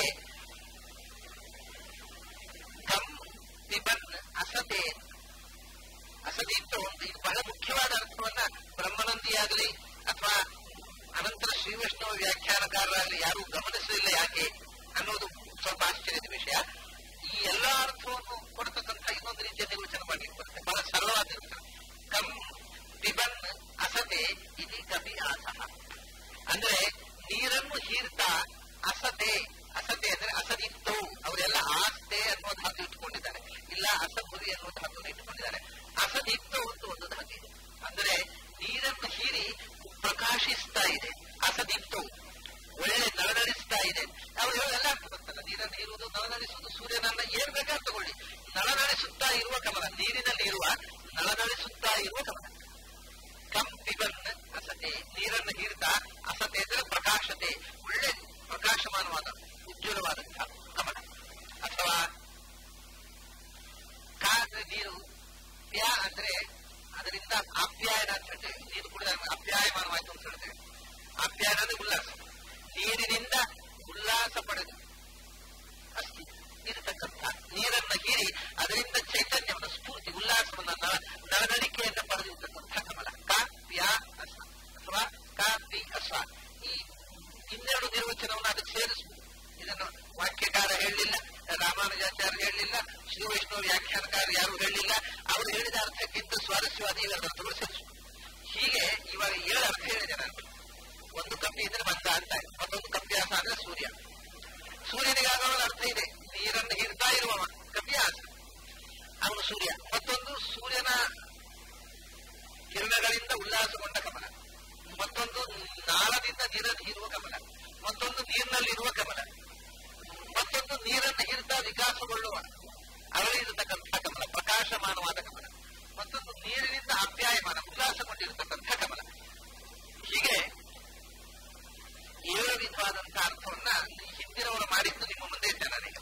ಕಮ್ ಪಿಬನ್ ಅಸತೆ ಅಸತಿ ಅಂತ ಒಂದು ಇದು ಬಹಳ ಮುಖ್ಯವಾದ ಅರ್ಥವನ್ನ ಬ್ರಹ್ಮನಂದಿಯಾಗಲಿ ಅಥವಾ ಅನಂತರ ಶ್ರೀ ವೈಷ್ಣವ ವ್ಯಾಖ್ಯಾನಕಾರರಾಗಲಿ ಯಾರು ಗಮನಿಸಲಿಲ್ಲ ಯಾಕೆ ಅನ್ನೋದು ಸ್ವಲ್ಪ ಆಶ್ಚರ್ಯದ ವಿಷಯ ಈ ಎಲ್ಲಾ ಅರ್ಥವನ್ನು ಕೊಡತಕ್ಕಂಥ ಇನ್ನೊಂದು ರೀತಿಯ ನಿರ್ವಚನ ಮಾಡಲಿಕ್ಕೆ ಬರುತ್ತೆ ಬಹಳ ಸರಳವಾಗಿರುತ್ತೆ ಕಮ್ ಪಿಬನ್ ಅಸತೆ ಇದು ಕಪಿ ಆಸಹ ಅಂದ್ರೆ ನೀರನ್ನು ಹೀರ್ತಾ ಅಸತೆ ಅಸತೆ ಅಂದ್ರೆ ಅಸದಿತ್ತು ಅವರೆಲ್ಲ ಆಸ್ತೆ ಅನ್ನೋ ಧಾತು ಇಟ್ಕೊಂಡಿದ್ದಾರೆ ಇಲ್ಲ ಅಸಬುರಿ ಅನ್ನೋ ಧಾತುವನ್ನು ಇಟ್ಕೊಂಡಿದ್ದಾರೆ ಅಸದಿತ್ತು ಅಂತ ಒಂದು ಧಾತು ಇದೆ ಅಂದ್ರೆ ನೀರನ್ನು ಹೀರಿ ಪ್ರಕಾಶಿಸ್ತಾ ಇದೆ ಅಸದಿತ್ತು ಒಳ್ಳೆ ನಳನಳಿಸ್ತಾ ಸೂರ್ಯನನ್ನ ಏನ್ ಬೇಕಾದ್ರೆ ತಗೊಳ್ಳಿ ನಳನಳಿಸುತ್ತಾ ಇರುವ ಕಮಲ ನೀರಿನಲ್ಲಿ ಇರುವ ನಳನಳಿಸುತ್ತಾ ಇರುವ ಕಮಲ ಕಂ ಪಿಬನ್ ಅಸತೆ ನೀರನ್ನು ಹೀರ್ತಾ ಅಸತೆ ಅಂದರೆ ಪ್ರಕಾಶತೆ ಒಳ್ಳೆ ಪ್ರಕಾಶಮಾನವಾದ ಉಜ್ವಲವಾದಂತಹ ಕಮಲ ಅಥವಾ ಕಾ ಅಂದ್ರೆ ನೀರು ಪ್ಯಾ ಅಂದ್ರೆ ಅದರಿಂದ ಆಪ್ಯಾಯನ ಅಂತ ಹೇಳ್ತೇವೆ ನೀರು ಕುಡಿದ ಅಪ್ಯಾಯಮಾನವಾಯ್ತು ಅಂತ ಹೇಳ್ತೇವೆ ಆಪ್ಯಾಯನ ಅಂದ್ರೆ ಉಲ್ಲಾಸ ನೀರಿನಿಂದ ಉಲ್ಲಾಸ ಪಡೆದು ಅಸ್ತಿ ಇರತಕ್ಕಂಥ ನೀರನ್ನ ಹೀರಿ ಅದರಿಂದ ಚೈತನ್ಯವನ್ನು ಸ್ಫೂರ್ತಿ ಉಲ್ಲಾಸವನ್ನ ನಳ- ನಳನಳಿಕೆಯನ್ನ ಪಡೆದಿರ್ತಕ್ಕಂಥ ಕಮಲ ಕ ಪ್ಯಾ ಅಸ ಅಥವಾ ಕ ಪಿ ಅಸ ಈ ಇನ್ನೆರಡು ನಿರ್ವಚನವನ್ನು ಅದಕ್ಕೆ ಸೇರಿಸಬಹುದು ಇದನ್ನು ವಾಕ್ಯಕಾರ ಹೇಳಲಿಲ್ಲ ರಾಮಾನುಜಾಚಾರ್ಯ ಹೇಳಲಿಲ್ಲ ಶ್ರೀ ವೈಷ್ಣವ ವ್ಯಾಖ್ಯಾನಕಾರ ಯಾರು ಹೇಳಲಿಲ್ಲ ಅವರು ಹೇಳಿದ ಅರ್ಥಕ್ಕಿಂತ ಸ್ವಾರಸ್ಯವಾದ ಇವೆರಡು ಅರ್ಥಗಳು ಸೇರಿಸಬಹುದು ಹೀಗೆ ಇವಾಗ ಏಳು ಅರ್ಥ ಹೇಳಿದೆ ನಾನು ಒಂದು ಕಪ್ಪಿ ಇದ್ರೆ ಬಂದ ಅಂತ ಮತ್ತೊಂದು ಕಪ್ಪ್ಯಾಸ ಅಂದ್ರೆ ಸೂರ್ಯ ಸೂರ್ಯನಿಗಾಗವ ಅರ್ಥ ಇದೆ ನೀರನ್ನು ಹಿಡ್ತಾ ಇರುವವ ಕಪ್ಪ್ಯಾಸ ಅವನು ಸೂರ್ಯ ಮತ್ತೊಂದು ಸೂರ್ಯನ ಕಿರಣಗಳಿಂದ ಉಲ್ಲಾಸಗೊಂಡ ಕಮಲ ಮತ್ತೊಂದು ನಾಳದಿಂದ ನೀರನ್ನು ಹೀರುವ ಕಮಲ ಮತ್ತೊಂದು ನೀರಿನಲ್ಲಿರುವ ಕಮಲ ಮತ್ತೊಂದು ನೀರನ್ನು ಹಿಡಿದ ವಿಕಾಸಗೊಳ್ಳುವ ಅರಳಿರತಕ್ಕಂಥ ಕಮಲ ಪ್ರಕಾಶಮಾನವಾದ ಕಮಲ ಮತ್ತೊಂದು ನೀರಿನಿಂದ ಅಪ್ಯಾಯಮಾನ ಉಲ್ಲಾಸಗೊಂಡಿರತಕ್ಕಂಥ ಕಮಲ ಹೀಗೆ ಏಳು ವಿಧವಾದಂತಹ ಅರ್ಥವನ್ನ ಈ ಹಿಂದಿನವರು ಮಾಡಿದ್ದು ನಿಮ್ಮ ಮುಂದೆ ಇದ್ದೆ ನಾನೀಗ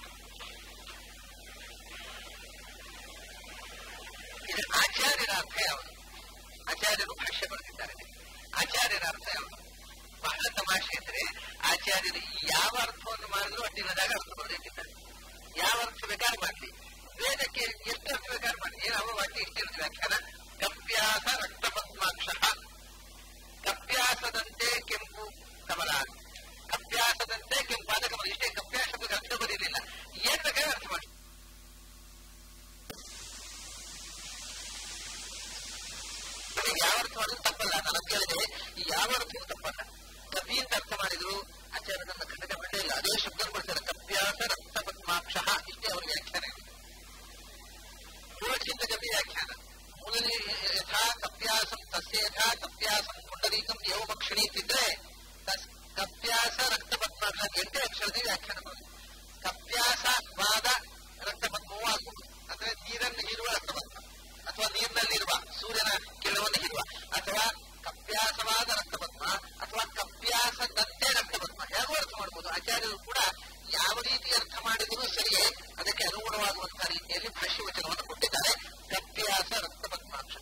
ಇದು ಆಚಾರ್ಯರ ಅರ್ಥ ಯಾವುದು ಆಚಾರ್ಯರು ಭಾಷ್ಯ ಬರೆದಿದ್ದಾರೆ ಇದಕ್ಕೆ. ಆಚಾರ್ಯರ ಅರ್ಥ ಯಾವುದು ಬಹಳ ತಮಾಷೆ ಅಂದ್ರೆ ಆಚಾರ್ಯರು ಯಾವ ಅರ್ಥವನ್ನು ಮಾಡಿದ್ರು ಅಡ್ಡಿಲ್ಲದಾಗ ಅರ್ಥ ಬರೆದಿಟ್ಟಿದ್ದಾರೆ ಯಾವ ಅರ್ಥ ಬೇಕಾದ್ರೆ ಮಾಡಲಿ ವೇದಕ್ಕೆ ಎಷ್ಟು ಅರ್ಥ ಬೇಕಾದ್ರೆ ಮಾಡಲಿ ಏನು ಅವರ ವಾಕ್ಯ ಇಷ್ಟ ಇರುತ್ತೆ ವ್ಯಾಖ್ಯಾನ ಕಪ್ಯಾಸ ರಕ್ತಪದ್ಮಾಕ್ಷ ಕಪ್ಯಾಸದಂತೆ ಕೆಂಪು ಕಮಲ ಕಪ್ಯಾಸದಂತೆ ಕೆಂಪಾದ ಕಮಲ ಇಷ್ಟೇ ಕಪ್ಯಾಸದ ಅರ್ಥ ಬರೀಲಿಲ್ಲ ಏನ್ ಬೇಕಾದ್ರೆ ಅರ್ಥ ಮಾಡಿ ಇದಕ್ಕೆ ಯಾವ ಅರ್ಥ ಮಾಡಿದ್ರು ತಪ್ಪಲ್ಲ ನಾನು ಕೇಳಿದೆ ಈ ಯಾವ ಅರ್ಥವೂ ತಪ್ಪಲ್ಲ ಕಪಿ ಅಂತ ಅರ್ಥ ಮಾಡಿದ್ರು ಆಚಾರ್ಯ ನನ್ನ ಖಂಡಿತ ಬಿಡಲೇ ಇಲ್ಲ ಅದೇ ಶಬ್ದ ಕೊಡ್ತಾರೆ ಕಪ್ಯಾಸ ರಕ್ತ ಪದ್ಮಾಕ್ಷ ಇಷ್ಟೇ ಅವ್ರ ವ್ಯಾಖ್ಯಾನ ಇದೆ ಮೂಲಕ್ಕಿಂತ ಕಪಿ ವ್ಯಾಖ್ಯಾನ ಮೂಲಲ್ಲಿ ಯಥಾ ಕಪ್ಯಾಸಂ ತಸ್ಯ ಯಥಾ ಕಪ್ಯಾಸಂ ಪುಂಡರೀಕಂ ಯವ ಭಕ್ಷಣಿ ಅಂತಿದ್ರೆ ತಸ್ ಕಪ್ಯಾಸ ರಕ್ತ ಪದ್ಮಾಕ್ಷ ಅಂತ ಎಂಟೇ ಅಕ್ಷರದೇ ವ್ಯಾಖ್ಯಾನ ಮಾಡೋದು ಕಪ್ಯಾಸವಾದ ರಕ್ತಪದ್ಮವೂ ಆಗ್ಬಹುದು ಅಂದ್ರೆ ನೀರನ್ನು ಹೀರುವ ರಕ್ತಪದ್ಮ ಅಥವಾ ನೀರಿನಲ್ಲಿರುವ ಸೂರ್ಯನ ಕಿರಣವನ್ನು ಹೀರುವ ಅಥವಾ ಕಪ್ಯಾಸವಾದ ರಕ್ತಪದ್ಮ ಅಥವಾ ಕಪ್ಯಾಸದಂತೆ ರಕ್ತಪದ್ಮ ಹೇಗೂ ಅರ್ಥ ಮಾಡಬಹುದು ಆಚಾರ್ಯರು ಕೂಡ ಯಾವ ರೀತಿ ಅರ್ಥ ಮಾಡಿದರೂ ಸರಿಯೇ ಅದಕ್ಕೆ ಅನುಗುಣವಾಗುವಂತಹ ರೀತಿಯಲ್ಲಿ ಭಾಷ್ಯ ವಚನವನ್ನು ಕೊಟ್ಟಿದ್ದಾರೆ ಕಪ್ಯಾಸ ರಕ್ತಪದ್ಮಾಕ್ಷ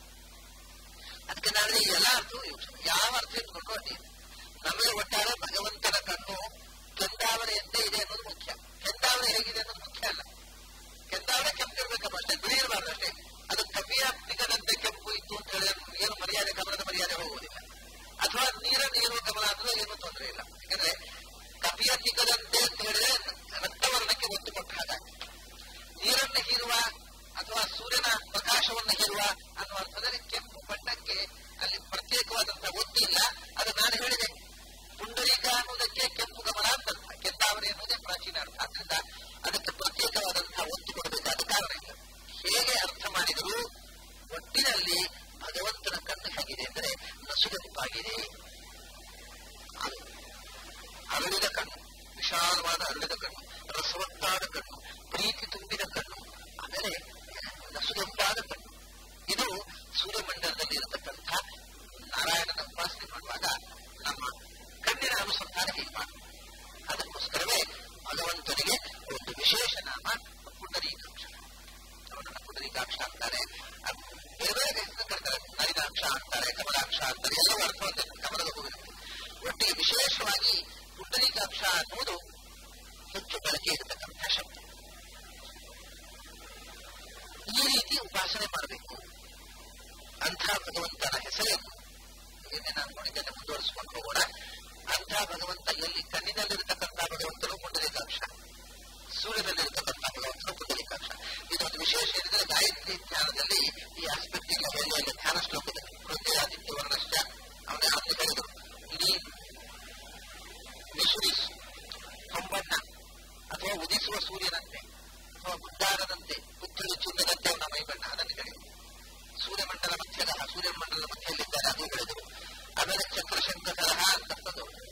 ಅದಕ್ಕೆ ನಾಳೆ ಈ ಎಲ್ಲ ಅರ್ಥವೂ ಯೋಚನೆ ಯಾವ ಅರ್ಥ ಇಟ್ಕೊಂಡು ಅಡ್ಡಿ ಇಲ್ಲ. ನಮಗೆ ಒಟ್ಟಾರೆ ಭಗವಂತನ ಕಣ್ಣು ಕೆಂದಾವರೆಯಂತೆ ಇದೆ ಅನ್ನೋದು ಮುಖ್ಯ ಕೆಂದಾವರೆ ಹೇಗಿದೆ ಅನ್ನೋದು ಮುಖ್ಯ ಅಲ್ಲ ಕೆಂದಾವರೆ ಕೆಂಪಿರ್ಬೇಕಪ್ಪ ಅಷ್ಟೇ ಬಿಳಿ ಇರಬಾರ್ದು ಅಷ್ಟೇ ಅದು ಕಪಿಯ ನಿಗದಂತೆ ಕೆಂಪು ಇತ್ತು ಅಂತ ಹೇಳಿದ್ರೆ ಏನು ಮರ್ಯಾದೆ ಕಮಲದ ಮರ್ಯಾದೆ ಹೋಗುವುದಿಲ್ಲ ಅಥವಾ ನೀರನ್ನು ಹೀರುವ ಕಮಲ ಅಂದ್ರೆ ಏನು ತೊಂದರೆ ಇಲ್ಲ ಯಾಕಂದ್ರೆ ಕಪಿಯ ನಿಗದಂತೆ ಅಂತ ಹೇಳಿದ್ರೆ ರಕ್ತವರ್ಣಕ್ಕೆ ಒತ್ತು ಕೊಟ್ಟ ಹಾಗಾಗಿ ನೀರನ್ನು ಹೀರುವ ಅಥವಾ ಸೂರ್ಯನ ಪ್ರಕಾಶವನ್ನು ಹೀರುವ ಅನ್ನುವ ಅರ್ಥದಲ್ಲಿ ಕೆಂಪು ಬಣ್ಣಕ್ಕೆ ಅಲ್ಲಿ ಪ್ರತ್ಯೇಕವಾದಂತಹ ಒತ್ತು ಇಲ್ಲ ಅದು ನಾನು ಹೇಳಿದೆ ಪುಂಡರೀಕ ಅನ್ನುವುದಕ್ಕೆ ಕೆಂಪು ಕಮಲ ಅಂತ ಅರ್ಥ ಕೆಂದಾವರಿ ಅನ್ನುವುದೇ ಪ್ರಾಚೀನ ಅರ್ಥ ಆದ್ರಿಂದ ಅದಕ್ಕೆ ಪ್ರತ್ಯೇಕವಾದಂತಹ ಒತ್ತು ಕೊಡಬೇಕಾದ ಕಾರಣ ಇಲ್ಲ ಹೇಗೆ ಅರ್ಥ ಮಾಡಿದರೂ ಒಟ್ಟಿನಲ್ಲಿ ಭಗವಂತನ ಕಣ್ಣು ಹೇಗಿದೆ ಅಂದರೆ ನಸುಗಂಪಾಗಿದೆ ಅದು ಅರಳಿದ ಕಣ್ಣು ವಿಶಾಲವಾದ ಅರಳಿದ ಕಣ್ಣು ರಸವತ್ತಾದ ಕಣ್ಣು ಪ್ರೀತಿ ತುಂಬಿದ ಕಣ್ಣು ಆಮೇಲೆ ನಸುಗಂಪಾದ ಕಣ್ಣು ಇದು ಸೂರ್ಯಮಂಡಲದಲ್ಲಿ ಇರತಕ್ಕಂಥ ನಾರಾಯಣನ ಉಪಾಸನೆ ಮಾಡುವಾಗ ನಮ್ಮ ಕಣ್ಣಿನ ಅನುಸಂಧಾನ ಹೀಗೆ ಮಾಡಿ ಅದಕ್ಕೋಸ್ಕರವೇ ಭಗವಂತನಿಗೆ ಒಂದು ವಿಶೇಷ ನಾಮ ಪುಂಡರೀಕಾಕ್ಷ ಅವನನ್ನ ಪುಂಡರೀಕಾಕ್ಷ ಅಂತಾರೆ ಅದು ಬೇರೆ ಬೇರೆ ಹೆಸರು ಕರೀತಾರೆ ನರಿನಾಕ್ಷ ಅಂತಾರೆ ಕಮಲಾಕ್ಷ ಅಂತಾರೆ ಎಲ್ಲವೂ ಅರ್ಥ ಒಂದೇ ಕಮಲದ ಹೂವಿನಂತೆ ಒಟ್ಟಿಗೆ ವಿಶೇಷವಾಗಿ ಪುಂಡರೀಕಾಕ್ಷ ಅನ್ನುವುದು ಹೆಚ್ಚು ಬಳಕೆ ಇರತಕ್ಕಂಥ ಶಬ್ದ ಈ ರೀತಿ ಉಪಾಸನೆ ಮಾಡಬೇಕು ಅಂಥ ಭಗವಂತನ ಹೆಸರೇನು ಇದನ್ನೇ ನಾನು ನೋಡಿದ್ದನ್ನು ಮುಂದುವರಿಸಿಕೊಂಡು ಹೋಗೋಣ ಅಂಥ ಭಗವಂತ ಎಲ್ಲಿ ಕಣ್ಣಿನಲ್ಲಿರತಕ್ಕಂಥ ಭಗವಂತನು ಪುಂಡರೀಕಾಕ್ಷ ಸೂರ್ಯನಲ್ಲಿರತಕ್ಕಂಥ ಭಗವಂತನು ಪುಂಡರೀಕಾಕ್ಷ ಇದೊಂದು ವಿಶೇಷ ಏನಿದ್ರೆ ಗಾಯತ್ರಿ ಧ್ಯಾನದಲ್ಲಿ ಈ ಆಸ್ಪೆಕ್ಟ್ ಈಗ ಹೇಳಿ ಅಲ್ಲಿ ಧ್ಯಾನ ಶ್ಲೋಕದಲ್ಲಿ ಹೃದಯಾದಿತ್ಯ ವರ್ಣಶ್ಚ ಅವನೇ ಅಲ್ಲಿ ಹೇಳಿದರು ಇಡೀ ವಿಸುರಿಸ್ ಹೊಂಬಣ್ಣ ಅಥವಾ ಉದಿಸುವ ಸೂರ್ಯನಂತೆ ಅಥವಾ ಗುಡ್ಡಾರದಂತೆ ಪುತ್ರಿ ಚಿನ್ನದಂತೆ ಅವನ ಮೈಬಣ್ಣ ಅದನ್ನು ಹೇಳಿದರು ಸೂರ್ಯಮಂಡಲ ಮಧ್ಯದ ಸೂರ್ಯಮಂಡಲದ ಮಧ್ಯೆಯಲ್ಲಿದ್ದಾರೆ ಅದು ಹೇಳಿದರು ಆಮೇಲೆ ಚಕ್ರಶಂಕರ ಅಂತ